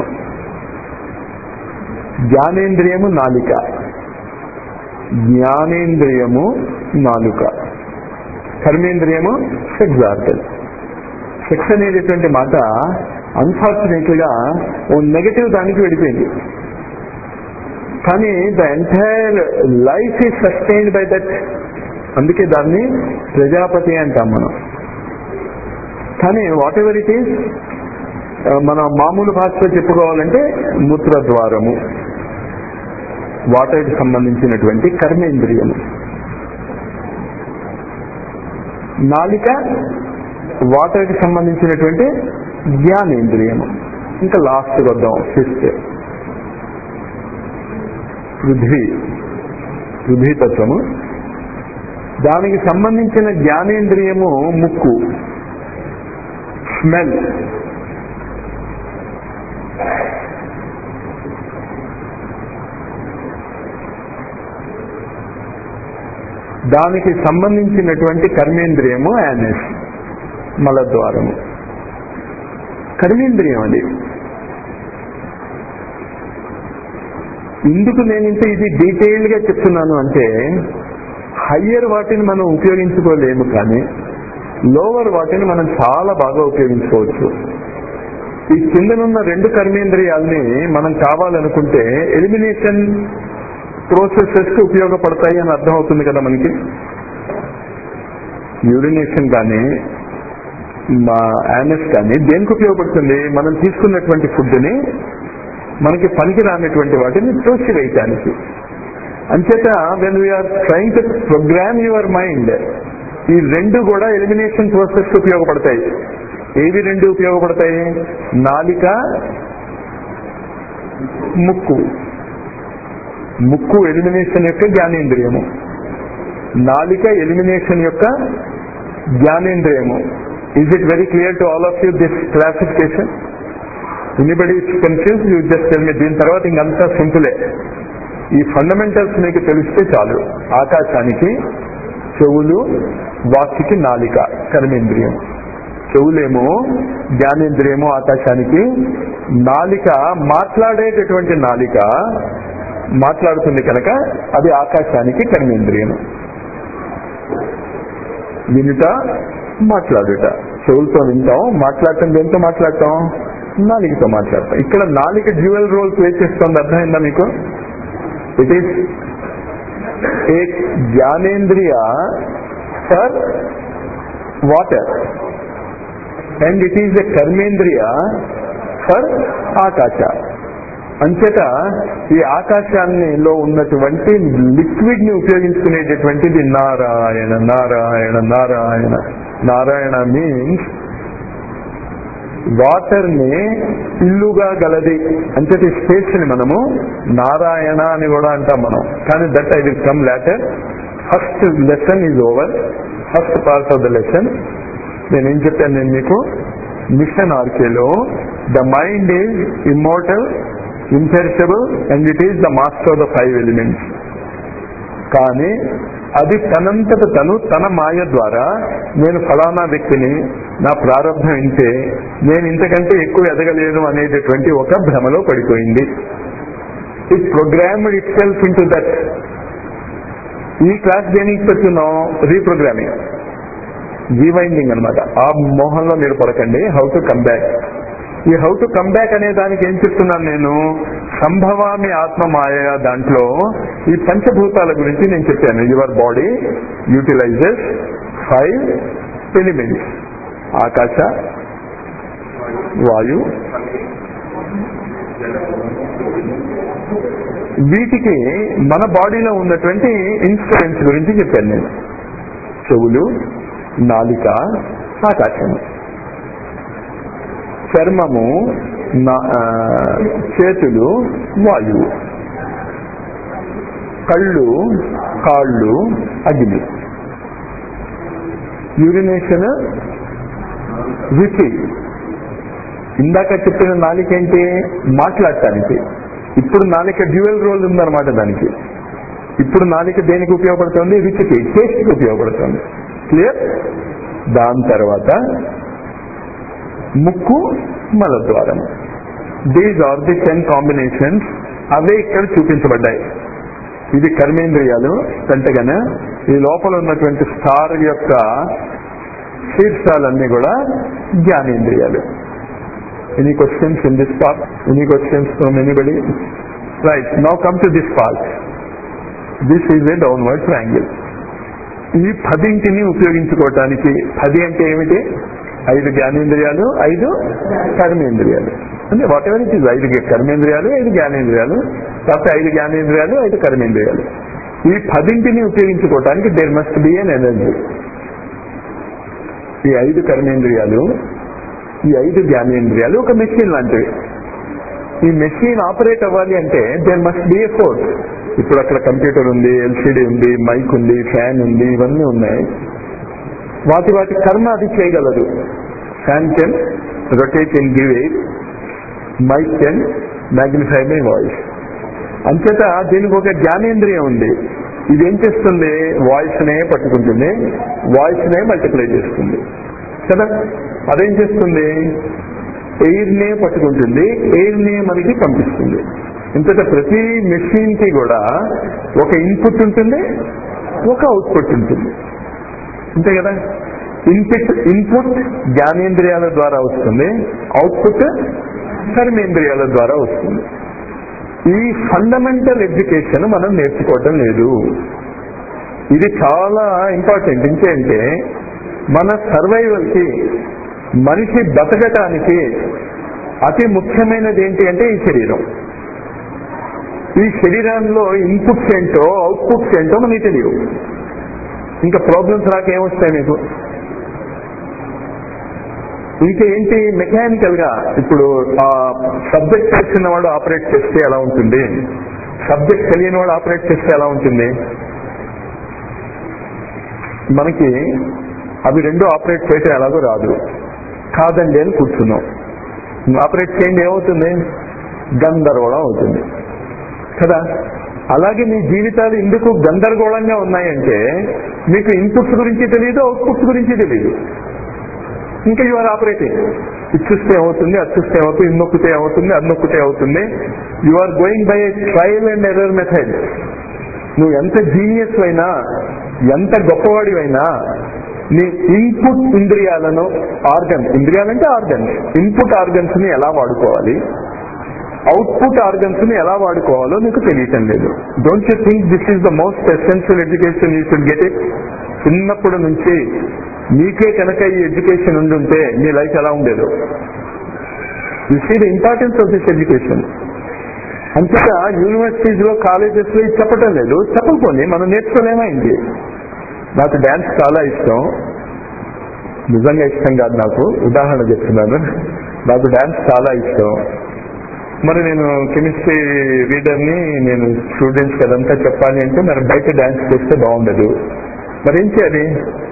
జ్ఞానేంద్రియము నాలిక జ్ఞానేంద్రియము నాలుక కర్మేంద్రియము సెక్స్ ఆర్టల్ సెక్స్ అనేటటువంటి మాట అన్ఫార్చునేట్ గా ఓ నెగటివ్ దానికి వెళ్ళిపోయింది కానీ the entire life is sustained by that అందుకే దాన్ని ప్రజాపతి అంటాం మనం కానీ వాట్ ఎవర్ ఇట్ ఈస్ మన మామూలు భాషలో చెప్పుకోవాలంటే మూత్రద్వారము వాటర్కి సంబంధించినటువంటి కర్మేంద్రియము నాలిక వాటర్కి సంబంధించినటువంటి జ్ఞానేంద్రియము ఇంకా లాస్ట్ వద్దాం ఫిఫ్త్ పృథ్వీ పృథ్వీతత్వము దానికి సంబంధించిన జ్ఞానేంద్రియము ముక్కు స్మెల్ దానికి సంబంధించినటువంటి కర్మేంద్రియము యానస్ మలద్వారము కర్మేంద్రియం అది ఎందుకు నేను ఇంత ఇది డీటెయిల్డ్ గా చెప్తున్నాను అంటే హయ్యర్ వాటిని మనం ఉపయోగించుకోలేము కానీ లోవర్ వాటిని మనం చాలా బాగా ఉపయోగించుకోవచ్చు ఈ కిందనున్న రెండు కర్మేంద్రియాల్ని మనం కావాలనుకుంటే ఎలిమినేషన్ ప్రోసెసెస్ కి ఉపయోగపడతాయి అని అర్థం అవుతుంది కదా మనకి యూరినేషన్ కానీ మా యానస్ కానీ దేనికి ఉపయోగపడుతుంది మనం తీసుకున్నటువంటి ఫుడ్ని మనకి పనికి రానటువంటి వాటిని తోసివేయటానికి అంచేత when we are trying to program your mind ఈ రెండు కూడా ఎలిమినేషన్ ప్రాసెస్ ఉపయోగపడతాయి ఏవి రెండు ఉపయోగపడతాయి నాలిక ముక్కు ముక్కు ఎలిమినేషన్ యొక్క జ్ఞానేంద్రియము నాలిక ఎలిమినేషన్ యొక్క జ్ఞానేంద్రియము is it very clear to all of you this classification anybody confuse you just tell me దీని తర్వాత ఇంకంతా సింపులే ఈ ఫండమెంటల్స్ మీకు తెలిస్తే చాలు ఆకాశానికి చెవులు వాక్కి నాలిక కర్మేంద్రియం చెవులేమో జ్ఞానేంద్రియమో ఆకాశానికి నాలిక మాట్లాడేటటువంటి నాలిక మాట్లాడుతుంది కనుక అది ఆకాశానికి కర్మేంద్రియం వినుట మాట్లాడుట చెవులతో వింటాం మాట్లాడటం దేంతో మాట్లాడటం నాలికతో మాట్లాడతాం ఇక్కడ నాలిక డ్యూయల్ రోల్ ప్లే చేస్తుంది అర్థమైందా మీకు ఇట్ ఈస్ ఏ జ్ఞానేంద్రియ for water and it is a కర్మేంద్రియ ఫర్ ఆకాశ అంచేత ఈ ఆకాశాన్నిలో ఉన్నటువంటి లిక్విడ్ ని ఉపయోగించుకునేటటువంటిది నారాయణ నారాయణ నారాయణ నారాయణ మీన్స్ వాటర్ ని ఇల్లుగా గలది అంచేత ఈ స్పేస్ ని మనము నారాయణ అని కూడా అంటాం మనం కానీ that I will come later first lesson is over first part of the lesson నేనేం చెప్పాను నేను మీకు మిషన్ ఆర్కేలో the mind is immortal imperishable and it is the master of the five elements కానీ అది తనంతట తను తన మాయ ద్వారా నేను ఫలానా వ్యక్తిని నా ప్రారంభం ఇంతే నేను ఇంతకంటే ఎక్కువ ఎదగలేను అనేటటువంటి ఒక భ్రమలో పడిపోయింది it programmed itself into that ఈ క్లాస్ దేనికి పెడుతున్నాం రీప్రోగ్రామింగ్ రీవైండింగ్ అనమాట ఆ మోహంలో మీరు పడకండి హౌ టు కమ్ బ్యాక్ ఈ హౌ టు కమ్ బ్యాక్ అనే దానికి ఏం చెప్తున్నాను నేను సంభవామి ఆత్మ మాయ దాంట్లో ఈ పంచభూతాల గురించి నేను చెప్పాను your body utilises five elements ఆకాశ వాయు వీటికి మన బాడీలో ఉన్నటువంటి ఇన్స్ట్రుమెంట్స్ గురించి చెప్పాను నేను చెవులు నాలిక ఆకాశము చర్మము నా- ఆ, చేతులు వాయువు కళ్ళు కాళ్ళు అగ్ని యూరినేషన్ రుచి ఇందాక చెప్పిన నాలిక ఏంటి మాట్లాడటానికి ఇప్పుడు నాలిక డ్యూయల్ రోల్ ఉందన్నమాట దానికి ఇప్పుడు నాలిక దేనికి ఉపయోగపడుతుంది రుచికి టేస్ట్కి ఉపయోగపడుతుంది క్లియర్ దాని తర్వాత ముక్కు మలద్వారం these are the ten combinations అవే ఇక్కడ చూపించబడ్డాయి ఇది కర్మేంద్రియాలు పెంటగన ఈ లోపల ఉన్నటువంటి స్టార్ యొక్క శీర్షాలన్నీ కూడా జ్ఞానేంద్రియాలు any questions in this part any questions from anybody right now come to this part this is a downward triangle ఈ పదింటిని ఉపయోగించుకోవటానికి పది అంటే ఏమిటి ఐదు జ్ఞానేంద్రియాలు ఐదు కర్మేంద్రియాలు అంటే వాట్ ఎవర్ ఇట్ ఈజ్ ఐదు కర్మేంద్రియాలు ఐదు జ్ఞానేంద్రియాలు లేకపోతే ఐదు జ్ఞానేంద్రియాలు ఐదు కర్మేంద్రియాలు ఈ పదింటిని ఉపయోగించుకోవటానికి there must be an energy ఈ ఐదు కర్మేంద్రియాలు ఈ ఐదు జ్ఞానేంద్రియాలు ఒక మెషిన్ లాంటివి ఈ మెషిన్ ఆపరేట్ అవ్వాలి అంటే there must be a force ఇప్పుడు అక్కడ కంప్యూటర్ ఉంది ఎల్సిడి ఉంది మైక్ ఉంది ఫ్యాన్ ఉంది ఇవన్నీ ఉన్నాయి వాటి వాటి కర్మ అది చేయగలదు fan can rotate in give air mike can magnify my voice అంచేత దీనికి ఒక జ్ఞానేంద్రియం ఉంది ఇది ఏం చేస్తుంది వాయిస్ నే పట్టుకుంటుంది వాయిస్ నే మల్టిప్లై చేస్తుంది కదా అదేం చేస్తుంది ఎయిర్ నే పట్టుకుంటుంది ఎయిర్ నే మనకి పంపిస్తుంది ఇంతట ప్రతి మెషిన్ కి కూడా ఒక ఇన్పుట్ ఉంటుంది ఒక అవుట్పుట్ ఉంటుంది అంతే కదా ఇన్పుట్ ఇన్పుట్ జ్ఞానేంద్రియాల ద్వారా వస్తుంది అవుట్పుట్ కర్మేంద్రియాల ద్వారా వస్తుంది ఈ ఫండమెంటల్ ఎడ్యుకేషన్ మనం నేర్చుకోవటం లేదు ఇది చాలా ఇంపార్టెంట్ ఇంకేంటే మన సర్వైవల్ కి మనిషి బతకటానికి అతి ముఖ్యమైనది ఏంటి అంటే ఈ శరీరం ఈ శరీరంలో ఇన్పుట్స్ ఏంటో అవుట్పుట్స్ ఏంటో మనకి తెలియవు ఇంకా ప్రాబ్లమ్స్ రాక ఏమొస్తాయి మీకు ఇంకా ఏంటి మెకానికల్ గా ఇప్పుడు ఆ సబ్జెక్ట్ తెలిసిన వాడు ఆపరేట్ చేస్తే ఎలా ఉంటుంది సబ్జెక్ట్ తెలియని వాడు ఆపరేట్ చేస్తే ఎలా ఉంటుంది మనకి అవి రెండు ఆపరేట్ చేయటం ఎలాగో రాదు కాదండి అని కూర్చున్నాం ఆపరేట్ చేయండి ఏమవుతుంది గందరగోళం అవుతుంది కదా అలాగే మీ జీవితాలు ఎందుకు గందరగోళంగా ఉన్నాయంటే మీకు ఇన్పుట్స్ గురించి తెలియదు అవుట్పుట్స్ గురించి తెలియదు ఇంకా యు ఆర్ ఆపరేటింగ్ ఇది చూస్తే ఏమవుతుంది అది చూస్తే ఏమవుతుంది ఇది నొక్కితే ఏమవుతుంది అది నొక్కితే ఏమవుతుంది you are going by a trial and error method నువ్వు ఎంత జీనియస్ అయినా ఎంత గొప్పవాడివైనా నీ ఇన్పుట్ ఇంద్రియాలను ఆర్గన్ ఇంద్రియాలంటే ఆర్గన్స్ ఇన్పుట్ ఆర్గన్స్ ని ఎలా వాడుకోవాలి అవుట్పుట్ ఆర్గన్స్ ని ఎలా వాడుకోవాలో నీకు తెలియటం లేదు don't you think this is the most essential education you should get it చిన్నప్పటి నుంచి మీకే కనుక ఈ ఎడ్యుకేషన్ ఉండుంటే మీ లైఫ్ ఎలా ఉండేదో you see the importance of this education అంతేగా యూనివర్సిటీస్ లో కాలేజెస్ లో ఇది చెప్పటం లేదు చెప్పకపోతే మనం నేర్చుకోలేమైంది నాకు డ్యాన్స్ చాలా ఇష్టం నిజంగా ఇష్టం కాదు నాకు ఉదాహరణ చెప్తున్నాను నాకు డ్యాన్స్ చాలా ఇష్టం మరి నేను కెమిస్ట్రీ రీడర్ని నేను స్టూడెంట్స్ అదంతా చెప్పాలి అంటే మరి బయట డ్యాన్స్ చేస్తే బాగుండదు మరి ఏం చేయాలి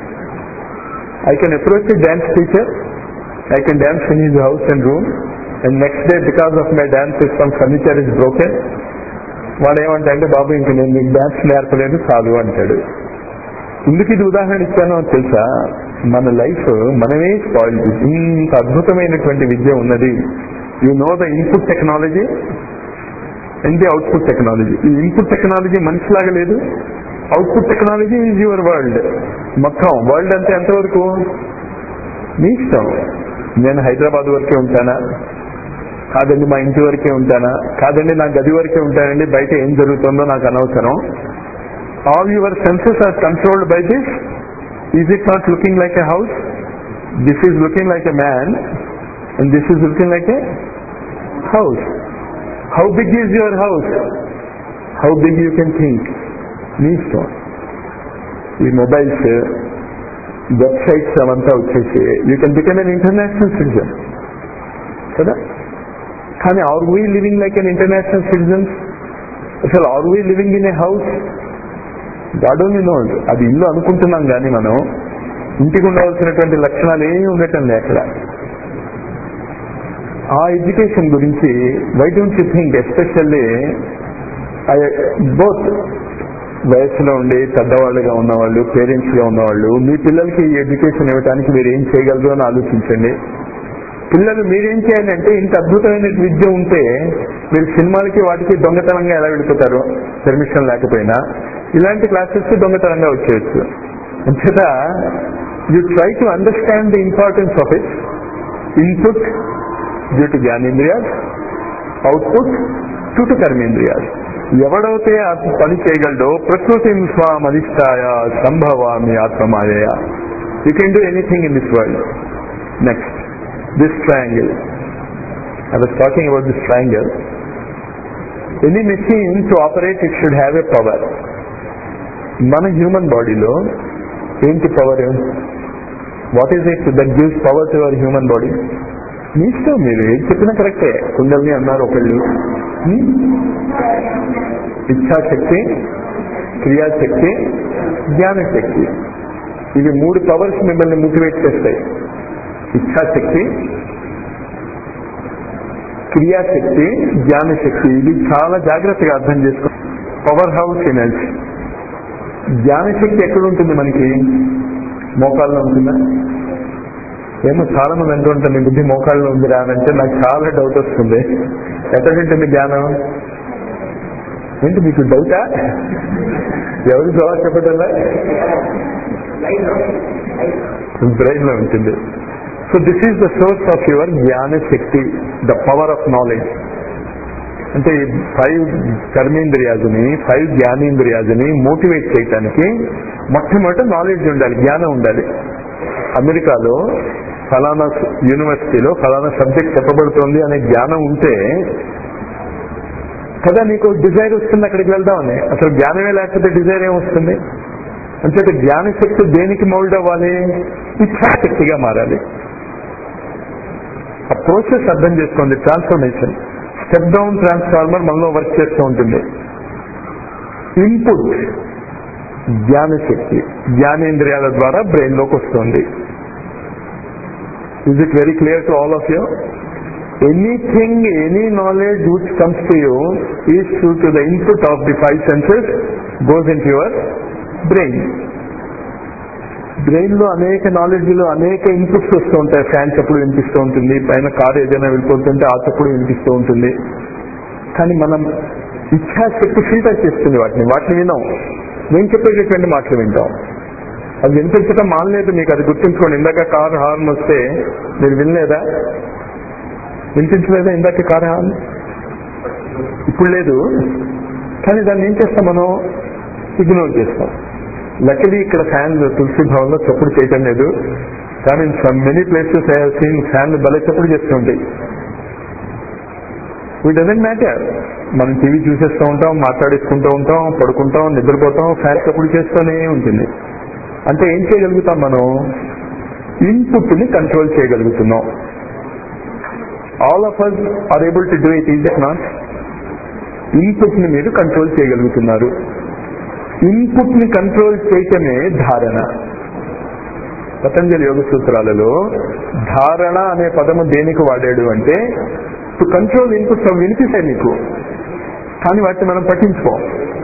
I can approach dance teacher I can dance in his house and room and next day because of my dance some furniture is broken వాడు ఏమంటా అంటే బాబు ఇంక నేను నీకు డ్యాన్స్ నేర్పలేదు చాలు అంటాడు ఎందుకు ఇది ఉదాహరణ ఇచ్చానో తెలుసా మన లైఫ్ మనమే స్పాయిల్ చేసి ఇంత అద్భుతమైనటువంటి విద్య ఉన్నది you know the input technology and the output technology ఈ ఇన్పుట్ టెక్నాలజీ మనిషిలాగా లేదు output technology is your world మొత్తం వరల్డ్ అంటే ఎంతవరకు మీ ఇష్టం నేను హైదరాబాద్ వరకే ఉంటానా కాదండి మా ఇంటి వరకే ఉంటానా కాదండి నా గది వరకే ఉంటానండి బయట ఏం జరుగుతుందో నాకు అనవసరం all your senses are controlled by this is it not looking like a house this is looking like a man and this is looking like a house how big is your house how big you can think మీ ఇష్టం ఈ mobiles websites అవంతా వచ్చేసి you can become an international citizen కదా కానీ are we living like an international citizens అసలు are we living in a house God only knows అది ఇల్లు అనుకుంటున్నాం కానీ మనం ఇంటికి ఉండవలసినటువంటి లక్షణాలు ఏమీ ఉండటం లే అక్కడ ఆ ఎడ్యుకేషన్ గురించి why don't you think especially both వయసులో ఉండి పెద్దవాళ్ళుగా ఉన్నవాళ్ళు పేరెంట్స్ గా ఉన్నవాళ్ళు మీ పిల్లలకి ఈ ఎడ్యుకేషన్ ఇవ్వడానికి మీరు ఏం చేయగలరు అని ఆలోచించండి పిల్లలు మీరేం చేయాలంటే ఇంత అద్భుతమైన విద్య ఉంటే మీరు సినిమాలకి వాటికి దొంగతనంగా ఎలా వెళ్ళిపోతారు పర్మిషన్ లేకపోయినా ఇలాంటి క్లాసెస్ కి దొంగతనంగా వచ్చేయచ్చు అంచేత you try to understand the importance of it input due to జ్ఞానేంద్రియాస్ అవుట్పుట్ టు టు కర్మేంద్రియాస్ ఎవడైతే ఆ పని చేయగలడో ప్రకృతి స్వామధిష్టాయ సంభవామి ఆత్మమాయ you can do anything in this world next this triangle I was talking about this triangle any machine to operate it should have a power మన హ్యూమన్ బాడీలో ఏంటి power what is it that gives power to our human body మీ ఇష్టం మీరు ఏం చెప్పినా కరెక్టే కుండల్ని అన్నారు ఒకళ్ళు హ్మ్? ఇచ్ఛాశక్తి క్రియాశక్తి జ్ఞానశక్తి ఇవి మూడు పవర్స్ మిమ్మల్ని మోటివేట్ చేస్తాయి ఇచ్ఛాశక్తి క్రియాశక్తి జ్ఞానశక్తి ఇది చాలా జాగ్రత్తగా అర్థం చేసుకో పవర్ హౌస్ ఎనర్జీ జ్ఞానశక్తి ఎక్కడ ఉంటుంది మనకి మోకాల్లో ఉంటుందా ఏమో చాలా మంది అంటూ ఉంటారు నీ బుద్ధి మోకాళ్ళలో ఉందిరా అని అంటే నాకు చాలా డౌట్ వస్తుంది ఎక్కడ ఉంటుంది జ్ఞానం ఏంటి మీకు డౌటా ఎవరు జవాబు చెప్పటల్లా బ్రెయిన్ లో ఉంటుంది so this is the source of your జ్ఞాన శక్తి ద పవర్ ఆఫ్ నాలెడ్జ్ అంటే ఫైవ్ కర్మేంద్రియాజుని ఫైవ్ జ్ఞానేంద్రియాజుని మోటివేట్ చేయటానికి మొట్టమొదటి నాలెడ్జ్ ఉండాలి జ్ఞానం ఉండాలి అమెరికాలో ఫలానా యూనివర్సిటీలో ఫలానా సబ్జెక్ట్ చెప్పబడుతోంది అనే జ్ఞానం ఉంటే కదా నీకు డిజైర్ వస్తుంది అక్కడికి వెళ్దామని అసలు జ్ఞానమే లేకపోతే డిజైర్ ఏమొస్తుంది అంచేత జ్ఞానశక్తి దేనికి మౌల్డ్ అవ్వాలి ఇచ్ఛాశక్తిగా మారాలి ఆ ప్రోసెస్ అర్థం చేసుకోండి ట్రాన్స్ఫర్మేషన్ స్టెప్ డౌన్ ట్రాన్స్ఫార్మర్ మనలో వర్క్ చేస్తూ ఉంటుంది ఇన్పుట్ జ్ఞానశక్తి జ్ఞానేంద్రియాల ద్వారా బ్రెయిన్ లోకి వస్తుంది is it very clear to all of you anything any knowledge which comes to you is to to the input of the five senses goes in your brain brain లో అనేక knowledge లో అనేక inputs వస్తూ ఉంటాయి fan చప్పుడు వినిపిస్తూ ఉంటుంది పైన కారు ఏదైనా వెళ్ళిపోతుంటే ఆ చప్పుడు వినిపిస్తూ ఉంటుంది కానీ మనం ఇచ్ఛాశక్తి ఫిల్టర్ చేస్తుంది వాటిని వాటిని వినాం నేను చెప్పేటటువంటి మాటలు వింటాం అది వినిపించడం మానలేదు మీకు అది గుర్తుంచుకోండి ఇందాక కారు హార్న్ వస్తే మీరు వినలేదా వినిపించలేదా ఇందాక కారు హార్న్ ఇప్పుడు లేదు కానీ దాన్ని ఏం చేస్తాం మనం ఇగ్నోర్ చేస్తాం లక్కలీ ఇక్కడ ఫ్యాన్ తులసి భవన్లో చప్పుడు చేయటం లేదు కానీ సమ్ మెనీ ప్లేసెస్ సీన్ ఫ్యాన్లు భలే చప్పుడు చేస్తూ ఉంటాయి వీ డజంట్ మ్యాటర్ మనం టీవీ చూసేస్తూ ఉంటాం మాట్లాడేసుకుంటూ ఉంటాం పడుకుంటాం నిద్రపోతాం ఫ్యాన్ చప్పుడు చేస్తూనే ఉంటుంది అంటే ఏం చేయగలుగుతాం మనం ఇన్పుట్ ని కంట్రోల్ చేయగలుగుతున్నాం all of us are able to do it is not input ని మీరు కంట్రోల్ చేయగలుగుతున్నారు ఇన్పుట్ ని కంట్రోల్ చేయటమే ధారణ పతంజలి యోగ సూత్రాలలో ధారణ అనే పదము దేనికి వాడాడు అంటే టు కంట్రోల్ ఇన్పుట్స్ అవి వినిపిస్తాయి నీకు కానీ వాటిని మనం పట్టించుకోం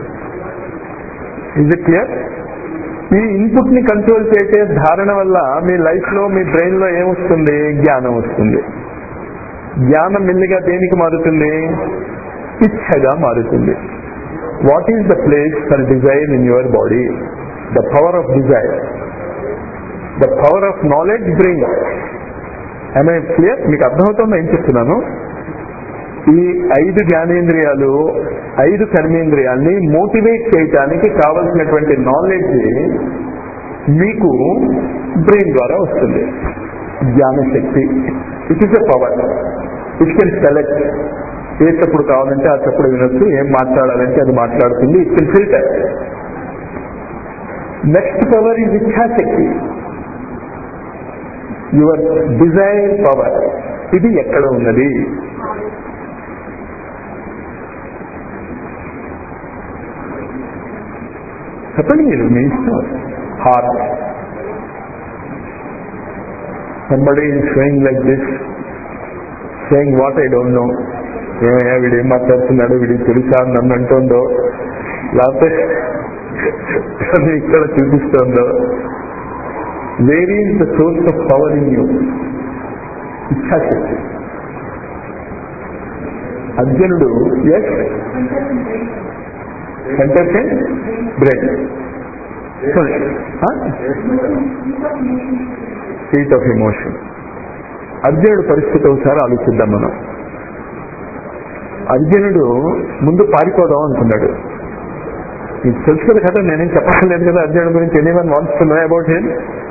ఇజ్ ఇట్ క్లియర్ ఈ ఇన్పుట్ ని కంట్రోల్ చేసే ధారణ వల్ల మీ లైఫ్ లో మీ బ్రెయిన్ లో ఏమొస్తుంది జ్ఞానం వస్తుంది జ్ఞానం మెల్లిగా దేనికి మారుతుంది ఇచ్ఛగా మారుతుంది what is the place for desire in your body the power of desire the power of knowledge bring I clear మీకు అర్థమవుతుందో ఏం చెప్తున్నాను ఈ ఐదు జ్ఞానేంద్రియాలు ఐదు కర్మేంద్రియాల్ని మోటివేట్ చేయటానికి కావలసినటువంటి నాలెడ్జ్ మీకు బ్రెయిన్ ద్వారా వస్తుంది జ్ఞానశక్తి it is a power it can select ఏ తప్పుడు కావాలంటే ఆ తప్పుడు వినొచ్చు ఏం మాట్లాడాలంటే అది మాట్లాడుతుంది it can filter next power is ఇచ్ఛాశక్తి యువర్ డిజైర్ పవర్ ఇది ఎక్కడ ఉన్నది చెప్పండి మీరు మీ ఇష్టం heart somebody showing like this saying what I don't know ఏమయ్యా వీడు ఏం మాట్లాడుతున్నాడు వీడికి తెలుసా అని నన్ను అంటుందో లేకపోతే అది ఇక్కడ చూపిస్తుందో where is the source of power in you ఇచ్ఛాశక్తి అర్జునుడు is content bread heat of emotion అర్జునుడు పరిస్థితి ఒకసారి ఆలోచిద్దాం మనం అర్జునుడు ముందు పారిపోదాం అనుకున్నాడు మీకు తెలుసు కదా కదా నేనేం చెప్పలేదు కదా అర్జునుడు గురించి any one wants to know about him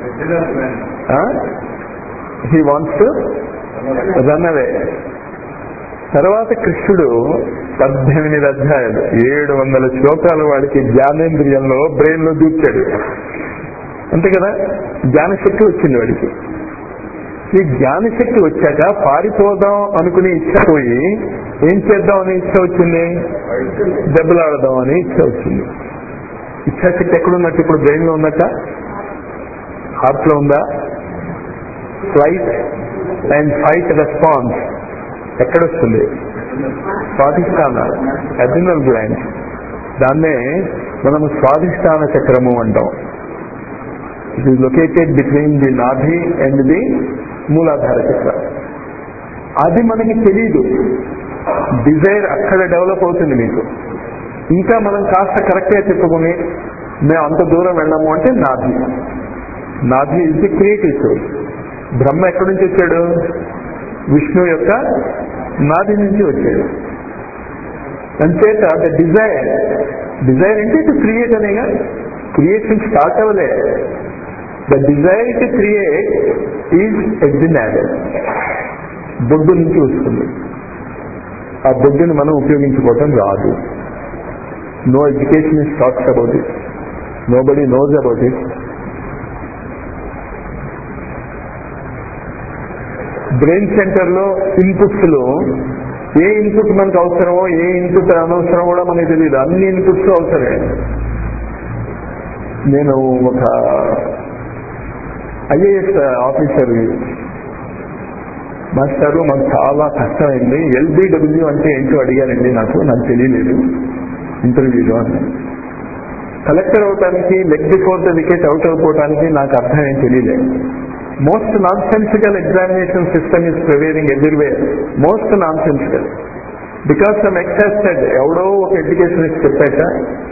he wants to run away తర్వాత కృష్ణుడు పద్దెనిమిది అధ్యాయాలు ఏడు వందల శ్లోకాలు వాడికి జ్ఞానేంద్రియంలో బ్రెయిన్ లో దూర్చాడు అంతే కదా జ్ఞానశక్తి వచ్చింది వాడికి ఈ జ్ఞానశక్తి వచ్చాక పారిపోదాం అనుకునే ఇచ్చ పోయి ఏం చేద్దాం అనే ఇచ్చ వచ్చింది దెబ్బలాడదాం అనే ఇచ్చ వచ్చింది ఇచ్ఛాశక్తి ఎక్కడున్నట్టు ఇప్పుడు బ్రెయిన్ లో ఉన్నట్ట హార్ట్ లో ఉందా ఫ్లైట్ అండ్ ఫైట్ రెస్పాన్స్ ఎక్కడొస్తుంది స్వాధిష్టాన అడ్రినల్ గ్లాండ్ దాన్నే మనము స్వాధిష్టాన చక్రము అంటాం it is located between the నాభి అండ్ ది మూలాధార చక్ర అది మనకి తెలీదు డిజైర్ అక్కడ డెవలప్ అవుతుంది మీకు ఇంకా మనం కాస్త కరెక్ట్ గా చెప్పుకుని మేము అంత దూరం వెళ్ళాము అంటే నాభి నాభి is the creative source Brahma ఎక్కడి నుంచి వచ్చాడు విష్ణు యొక్క నాభి నుంచి వచ్చాడు అంచేత ద డిజైర్ డిజైర్ అంటే టు క్రియేట్ అనేగా క్రియేషన్ స్టార్ట్ అవ్వలే the desire to create is exonerated బొడ్డు నుంచి వస్తుంది ఆ బొడ్డుని మనం ఉపయోగించుకోవటం రాదు no education is talks about it nobody knows about it brain centre లో ఇన్పుట్స్ లో ఏ ఇన్పుట్ మనకు అవసరమో ఏ ఇన్పుట్ అనవసరం కూడా మనకి తెలియదు అన్ని ఇన్పుట్స్ అవసరమే నేను ఒక ఐఏఎస్ ఆఫీసర్ మాస్టారు మాకు చాలా కష్టమైంది ఎల్బిడబ్ల్యూ అంటే ఏంటో అడిగారండి నాకు నాకు తెలియలేదు ఇంటర్వ్యూలో అని కలెక్టర్ అవటానికి leg before the wicket out అయిపోవటానికి నాకు అర్థం ఏం తెలియలేదు most non sensical examination system is prevailing every way most non sensical because some existed ఎవడో ఒక ఎడ్యుకేషన్ ఇచ్చి చెప్పాక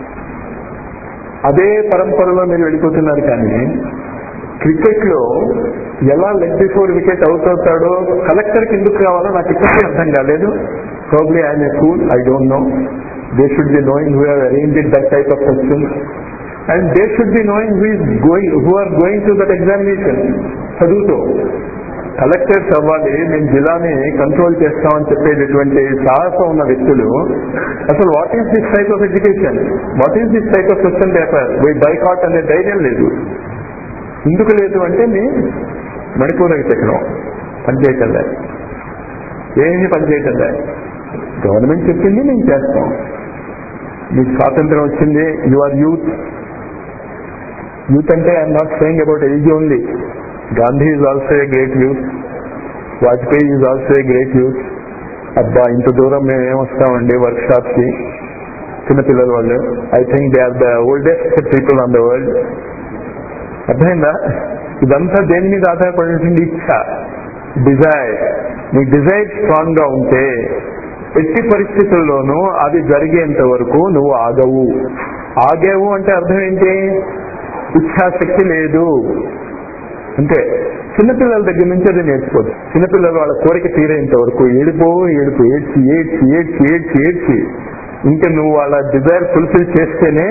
అదే పరంపరలో మీరు వెళ్ళిపోతున్నారు కానీ క్రికెట్ లో ఎలా లెగ్ బిఫోర్ వికెట్ అవుట్ అవుతాడో కలెక్టర్ ఎందుకు కావాలో నాకు ఇప్పటికీ అర్థం కాలేదు probably I'm a cool I don't know they should be knowing who have arrange that type of question and they should be knowing who is going who are going to that examination చదువుతో collectors అవ్వాలి మేము జిల్లాని control చేస్తామని చెప్పేటటువంటి సాహసం ఉన్న వ్యక్తులు అసలు what is this type of education what is this type of question paper why boycott అనే ధైర్యం లేదు ఎందుకు లేదు అంటే మీ మణిపూర్కి చక్రం పనిచేయటంలే ఏమీ పనిచేయటంలే గవర్నమెంట్ చెప్పింది మేము చేస్తాం మీకు స్వాతంత్రం వచ్చింది యు ఆర్ యూత్ యూత్ అంటే I'm not saying about age only Gandhi is also a great youth Vajpayee is also a great youth అబ్బా ఇంత దూరం మేము ఏమొస్తామండి వర్క్ షాప్ కి చిన్నపిల్లల వాళ్ళు I think they are the oldest people on the world అర్థమైందా ఇదంతా దేని మీద ఆధారపడి ఉంటుంది ఇచ్చ డిజైర్ నీ డిజైర్ స్ట్రాంగ్ గా ఉంటే ఎట్టి పరిస్థితుల్లోనూ అది జరిగేంత వరకు నువ్వు ఆగవు ఆగేవు అంటే అర్థం ఏంటి ఇచ్ఛాశక్తి లేదు అంతే చిన్నపిల్లల దగ్గర నుంచి అది నేర్చుకోవచ్చు చిన్నపిల్లలు వాళ్ళ కోరిక తీరేంత వరకు ఏడిపో ఏడుపు ఏడ్చి ఏడ్చి ఏడ్చి ఏడ్చి ఏడ్చి ఇంకా నువ్వు వాళ్ళ డిజైర్ ఫుల్ఫిల్ చేస్తేనే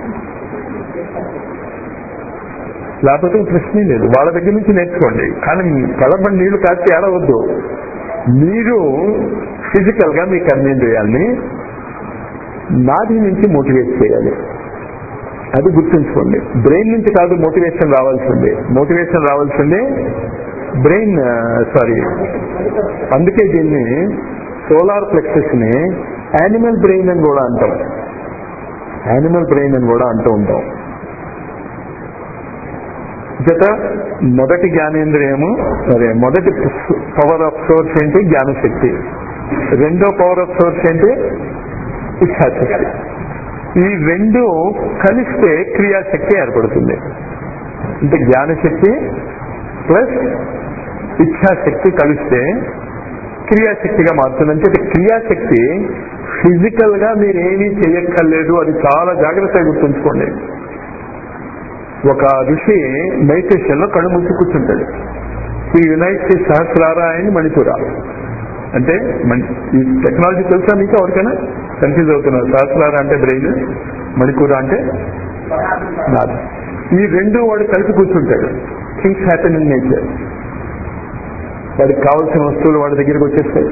లేకపోతే ప్రశ్నే లేదు వాళ్ళ దగ్గర నుంచి నేర్చుకోండి కానీ కలపడి నీళ్లు కాచి ఏడవద్దు మీరు ఫిజికల్ గా మీ కర్మేంద్రియాల్ని నాది నుంచి మోటివేట్ చేయాలి అది గుర్తుంచుకోండి బ్రెయిన్ నుంచి కాదు మోటివేషన్ రావాల్సిందే మోటివేషన్ రావాల్సిందే బ్రెయిన్ సారీ అందుకే దీన్ని సోలార్ ప్లెక్సెస్ ని యానిమల్ బ్రెయిన్ అని కూడా అంటాం యానిమల్ బ్రెయిన్ అని కూడా అంటూ ఉంటాం జత మొదటి జ్ఞానేంద్రియము సరే మొదటి పవర్ ఆఫ్ సోర్స్ ఏంటి జ్ఞానశక్తి రెండో పవర్ ఆఫ్ సోర్స్ ఏంటి ఇచ్ఛాశక్తి ఈ రెండు కలిస్తే క్రియాశక్తి ఏర్పడుతుంది అంటే జ్ఞానశక్తి ప్లస్ ఇచ్ఛాశక్తి కలిస్తే క్రియాశక్తిగా మారుతుంది అంటే క్రియాశక్తి ఫిజికల్ గా మీరు ఏమీ చేయక్కర్లేదు అది చాలా జాగ్రత్తగా గుర్తుంచుకోండి ఒక ఋషి మెడిటేషన్ లో కళ్ళు మూసి కూర్చుంటాడు ఈ యునైట్ సహస్రార అండ్ మణిపుర అంటే ఈ టెక్నాలజీ తెలుసా మీకు ఎవరికైనా కన్ఫ్యూజ్ అవుతున్నారు సహస్రార అంటే బ్రెయిన్ మణిపూర అంటే నాది ఈ రెండు వాడు కలిసి కూర్చుంటాడు థింగ్స్ హ్యాపెన్ ఇన్ నేచర్ వాడికి కావాల్సిన వస్తువులు వాడి దగ్గరికి వచ్చేస్తాయి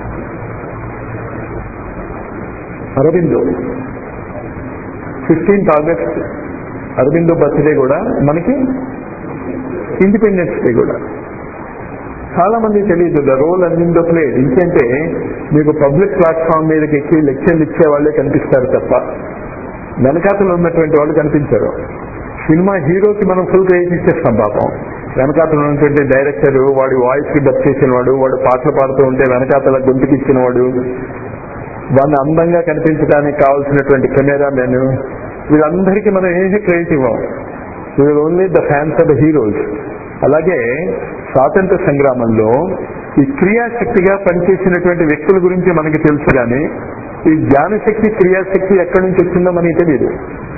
Aurobindo fifteenth August Aurobindo birthday కూడా మనకి ఇండిపెండెన్స్ డే కూడా చాలా మంది తెలియదు ద రోల్ అరవిందో ప్లేడ్ ఇంకంటే మీకు పబ్లిక్ ప్లాట్ఫామ్ మీదకి ఎక్కి లెక్చర్లు ఇచ్చే వాళ్ళే కనిపిస్తారు తప్ప వెనకాతలు ఉన్నటువంటి వాళ్ళు కనిపించారు సినిమా హీరోకి మనం ఫుల్ క్రెడిట్ ఇచ్చేస్తాం పాపం వెనకాతలు ఉన్నటువంటి డైరెక్టర్ వాడి వాయిస్ కి డబ్ చేసిన వాడు వాడు పాటలు పాడుతూ ఉంటే వెనకాతల గొంతుకి ఇచ్చిన వాడు వాడిని అందంగా కనిపించడానికి కావాల్సినటువంటి కెమెరా మెన్ వీళ్ళందరికీ మనం ఏమీ క్రెడిట్ ఇవ్వం వీళ్ళు only the fans of the heroes అలాగే స్వాతంత్ర సంగ్రామంలో ఈ క్రియాశక్తిగా పనిచేసినటువంటి వ్యక్తుల గురించి మనకి తెలుసు కానీ ఈ జ్ఞానశక్తి క్రియాశక్తి ఎక్కడి నుంచి వచ్చిందో మనకి తెలియదు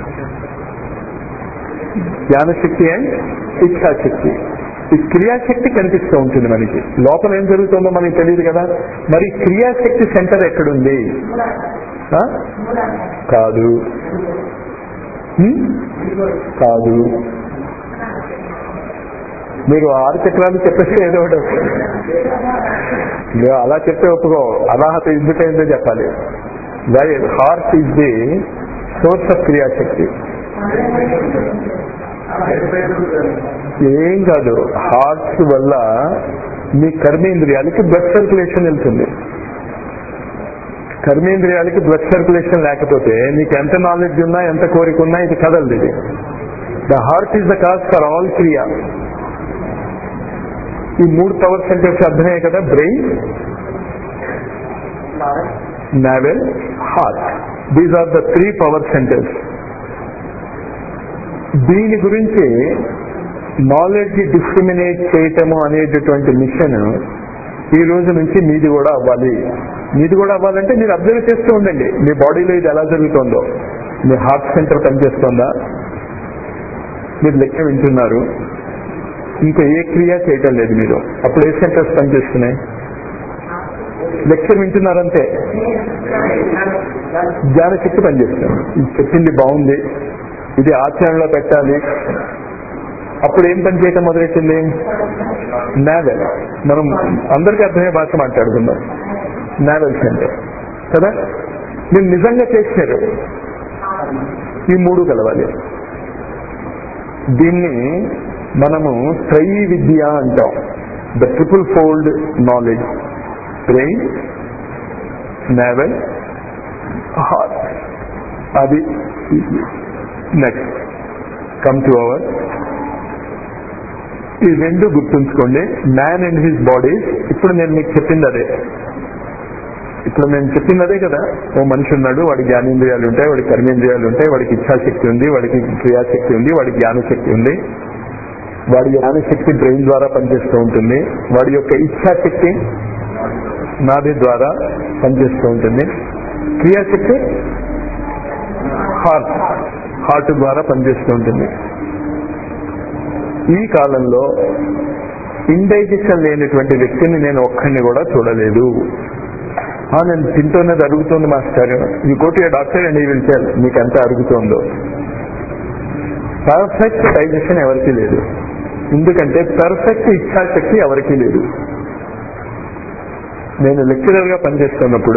జ్ఞానశక్తి అండ్ ఇచ్ఛాశక్తి ఈ క్రియాశక్తి కనిపిస్తూ ఉంటుంది మనకి లోపల ఏం జరుగుతుందో మనకి తెలియదు కదా మరి క్రియాశక్తి సెంటర్ ఎక్కడుంది ఆ? కాదు హ్మ్? కాదు మీరు ఆరు చక్రాలు చెప్పేసి ఏదో ఒకటి వస్తుంది. మీరు అలా చెప్తే ఒప్పుకో అర్హత ఎందుకైందో చెప్పాలి heart is the source of క్రియాశక్తి ఏం కాదు హార్ట్స్ వల్ల మీ కర్మేంద్రియాలకి బ్లడ్ సర్క్యులేషన్ వెళ్తుంది కర్మేంద్రియాలకి బ్లడ్ సర్క్యులేషన్ లేకపోతే నీకు ఎంత నాలెడ్జ్ ఉన్నా ఎంత కోరిక ఉన్నా ఇది కదలదు ఇది the heart is the cause for all క్రియా ఈ మూడు పవర్ సెంటర్స్ అర్థమే కదా brain navel heart these are the three power centres దీని గురించి నాలెడ్జ్ డిస్క్రిమినేట్ చేయటము అనేటటువంటి మిషన్ ఈ రోజు నుంచి మీది కూడా అవ్వాలి మీది కూడా అవ్వాలంటే మీరు అబ్జర్వ్ చేస్తూ ఉండండి మీ బాడీలో ఇది ఎలా జరుగుతుందో మీ హార్ట్ సెంటర్ పనిచేస్తుందా మీరు లెక్క వింటున్నారు ఇంకా ఏ క్రియ చేయటం లేదు మీరు అప్పుడు ఏ సెంటర్స్ పనిచేస్తున్నాయి లెక్చర్ వింటున్నారంతే జ్ఞానశక్తి పనిచేస్తుంది ఇది చెప్పింది బాగుంది ఇది ఆచరణలో పెట్టాలి అప్పుడు ఏం పని చేయటం మొదలెట్టింది నావెల్ మనం అందరికీ అర్థమయ్యే భాష మాట్లాడుకుందాం నావెల్స్ అంటే కదా మీరు నిజంగా చేశారు ఈ మూడు కలవాలి దీన్ని మనము త్రయీ విద్య అంటాం the triple fold knowledge brain navel heart అది నెక్స్ట్ కమ్ టు అవర్ ఈ రెండు గుర్తుంచుకోండి మ్యాన్ అండ్ హిస్ బాడీస్ ఇప్పుడు నేను మీకు చెప్పింది అదే ఇప్పుడు నేను చెప్పింది అదే కదా ఓ మనిషి ఉన్నాడు వాడి జ్ఞానేంద్రియాలు ఉంటాయి వాడికి కర్మేంద్రియాలు ఉంటాయి వాడికి ఇచ్ఛాశక్తి ఉంది వాడికి క్రియాశక్తి ఉంది వాడికి జ్ఞానశక్తి ఉంది వాడి జ్ఞానశక్తి బ్రెయిన్ ద్వారా పనిచేస్తూ ఉంటుంది వాడి యొక్క ఇచ్ఛాశక్తి నాభి ద్వారా పనిచేస్తూ ఉంటుంది క్రియాశక్తి హార్ట్ హార్ట్ ద్వారా పనిచేస్తూ ఉంటుంది ఈ కాలంలో ఇండైజెషన్ లేనటువంటి వ్యక్తిని నేను ఒక్కడిని కూడా చూడలేదు ఆ, నేను తింటున్నది అరుగుతోంది మాస్టర్ ఈ కోటి డాక్టర్ అండ్ ఈ విల్ మీకు ఎంత అరుగుతోందో పర్ఫెక్ట్ డైజెషన్ ఎవరికీ లేదు ఎందుకంటే పర్ఫెక్ట్ ఇచ్ఛాశక్తి ఎవరికీ లేదు నేను లెక్చరర్ గా పనిచేస్తున్నప్పుడు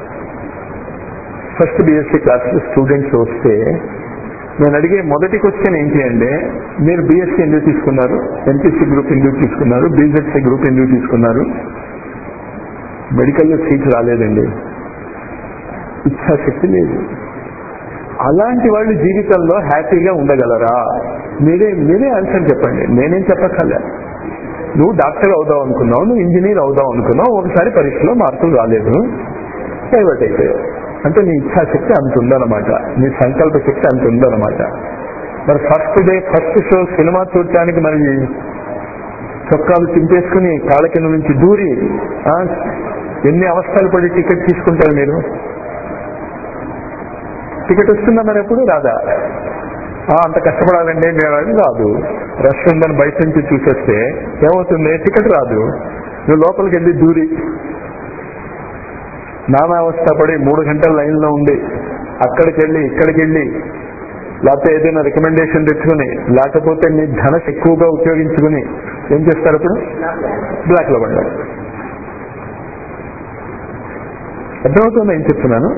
ఫస్ట్ బీఎస్సీ క్లాస్ స్టూడెంట్స్ వస్తే నేను అడిగే మొదటి క్వశ్చన్ ఏంటి అంటే మీరు బీఎస్సీ ఎందుకు తీసుకున్నారు ఎంపీసీ గ్రూప్ ఎందుకు తీసుకున్నారు బీజెడ్సీ గ్రూప్ ఎందుకు తీసుకున్నారు మెడికల్లో సీట్ రాలేదండి ఇచ్ఛాశక్తి లేదు అలాంటి వాళ్ళు జీవితంలో హ్యాపీగా ఉండగలరా మీరే మీరే ఆన్సర్ చెప్పండి నేనేం చెప్పక్కర్లే నువ్వు డాక్టర్ అవుదాం అనుకున్నావు నువ్వు ఇంజనీర్ అవుదాం అనుకున్నావు ఒకసారి పరీక్షలో మార్కులు రాలేదు డైవర్ట్ అయిపోయావు అంటే నీ ఇచ్ఛాశక్తి అంత ఉందన్నమాట నీ సంకల్ప శక్తి అంత ఉందన్నమాట మరి ఫస్ట్ డే ఫస్ట్ షో సినిమా చూడటానికి మరి చొక్కాలు చింపేసుకుని కాళ్ళ కింద నుంచి దూరి ఆ, ఎన్ని అవస్థలు పడి టికెట్ తీసుకుంటారు మీరు టికెట్ వస్తుందా మరి ఎప్పుడు రాదా ఆ, అంత కష్టపడాలండి నేను అది రాదు రష్ ఉందని బయట నుంచి చూసేస్తే ఏమవుతుంది టికెట్ రాదు నువ్వు లోపలికి వెళ్ళి దూరి నానా అవస్థ పడి మూడు గంటల లైన్ లో ఉండి అక్కడికి వెళ్ళి ఇక్కడికి వెళ్ళి లేకపోతే ఏదైనా రికమెండేషన్ తెచ్చుకుని లేకపోతే నీ ధన ఎక్కువగా ఉపయోగించుకుని ఏం చేస్తారు అప్పుడు బ్లాక్ లో పడ్డారు అర్థమవుతుందా ఏం చెప్తున్నాను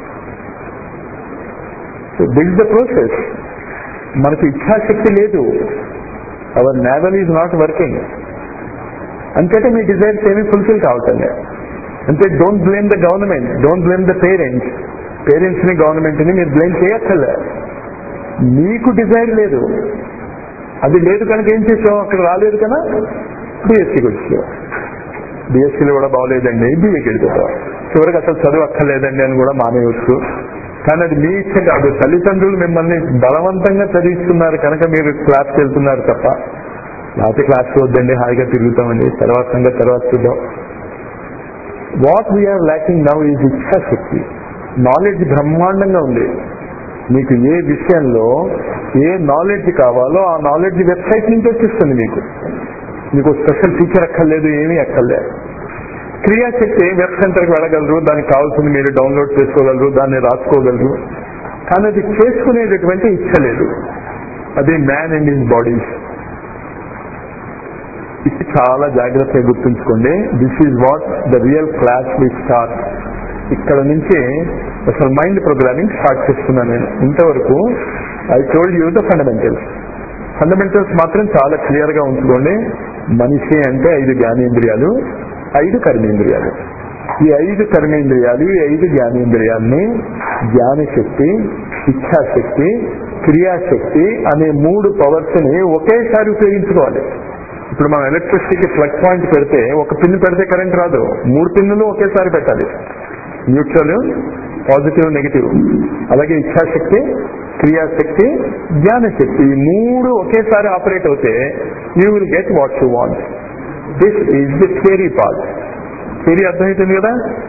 దిస్ ద ప్రాసెస్ మనకి ఇచ్ఛాశక్తి లేదు our naval is not working అంతేటే మీ డిజైర్స్ ఏమీ ఫుల్ఫిల్ కావటం లేదు అంటే don't blame the government don't blame the parents parents ని గవర్నమెంట్ ని మీరు బ్లేమ్ చేయక్కర్లే మీకు డిజైర్ లేదు అది లేదు కనుక ఏం చేసావు అక్కడ రాలేదు కదా బిఎస్సీకి వచ్చావు బిఎస్సీలో కూడా బాగోలేదండి బీఏకి వెళ్ళిపోతావు చివరికి అసలు చదువు అక్కర్లేదండి అని కూడా మానేయవచ్చు కానీ అది మీ ఇచ్చ కాదు తల్లిదండ్రులు మిమ్మల్ని బలవంతంగా చదివిస్తున్నారు కనుక మీరు క్లాస్కి వెళ్తున్నారు తప్ప లేకపోతే క్లాస్కి వద్దండి హాయిగా తిరుగుతామండి తర్వాత సంగతి తర్వాత చూద్దాం what we are lacking now is ఇచ్ఛాశక్తి నాలెడ్జ్ బ్రహ్మాండంగా ఉంది మీకు ఏ విషయంలో ఏ నాలెడ్జ్ కావాలో ఆ నాలెడ్జ్ వెబ్సైట్ నుంచి వచ్చేస్తుంది మీకు మీకు స్పెషల్ ఫీచర్ అక్కర్లేదు ఏమీ అక్కర్లేదు క్రియాశక్తి వెబ్ సెంటర్కి వెళ్ళగలరు దానికి కావాల్సింది మీరు డౌన్లోడ్ చేసుకోగలరు దాన్ని రాసుకోగలరు కానీ అది చేసుకునేటటువంటి ఇచ్చ లేదు అది మ్యాన్ అండ్ హిస్ బాడీస్ ఇది చాలా జాగ్రత్తగా గుర్తుంచుకోండి this is what the real class we start ఇక్కడ నుంచి అసలు మైండ్ ప్రోగ్రామింగ్ స్టార్ట్ చేస్తున్నాను నేను ఇంతవరకు I told you the fundamentals fundamentals మాత్రం చాలా క్లియర్ గా ఉంచుకోండి మనిషి అంటే ఐదు జ్ఞానేంద్రియాలు ఐదు కర్మేంద్రియాలు ఈ ఐదు కర్మేంద్రియాలు ఈ ఐదు జ్ఞానేంద్రియాల్ని జ్ఞానశక్తి ఇచ్ఛాశక్తి క్రియాశక్తి అనే మూడు పవర్స్ ని ఒకేసారి ఉపయోగించుకోవాలి ఇప్పుడు మనం ఎలక్ట్రిసిటీకి ప్లగ్ పాయింట్ పెడితే ఒక పిన్ పెడితే కరెంట్ రాదు మూడు పిన్నులు ఒకేసారి పెట్టాలి న్యూట్రల్ పాజిటివ్ నెగిటివ్ అలాగే ఇచ్ఛాశక్తి క్రియాశక్తి జ్ఞానశక్తి ఈ మూడు ఒకేసారి ఆపరేట్ అవుతే you will get what you want this is the theory part theory అర్థమవుతుంది కదా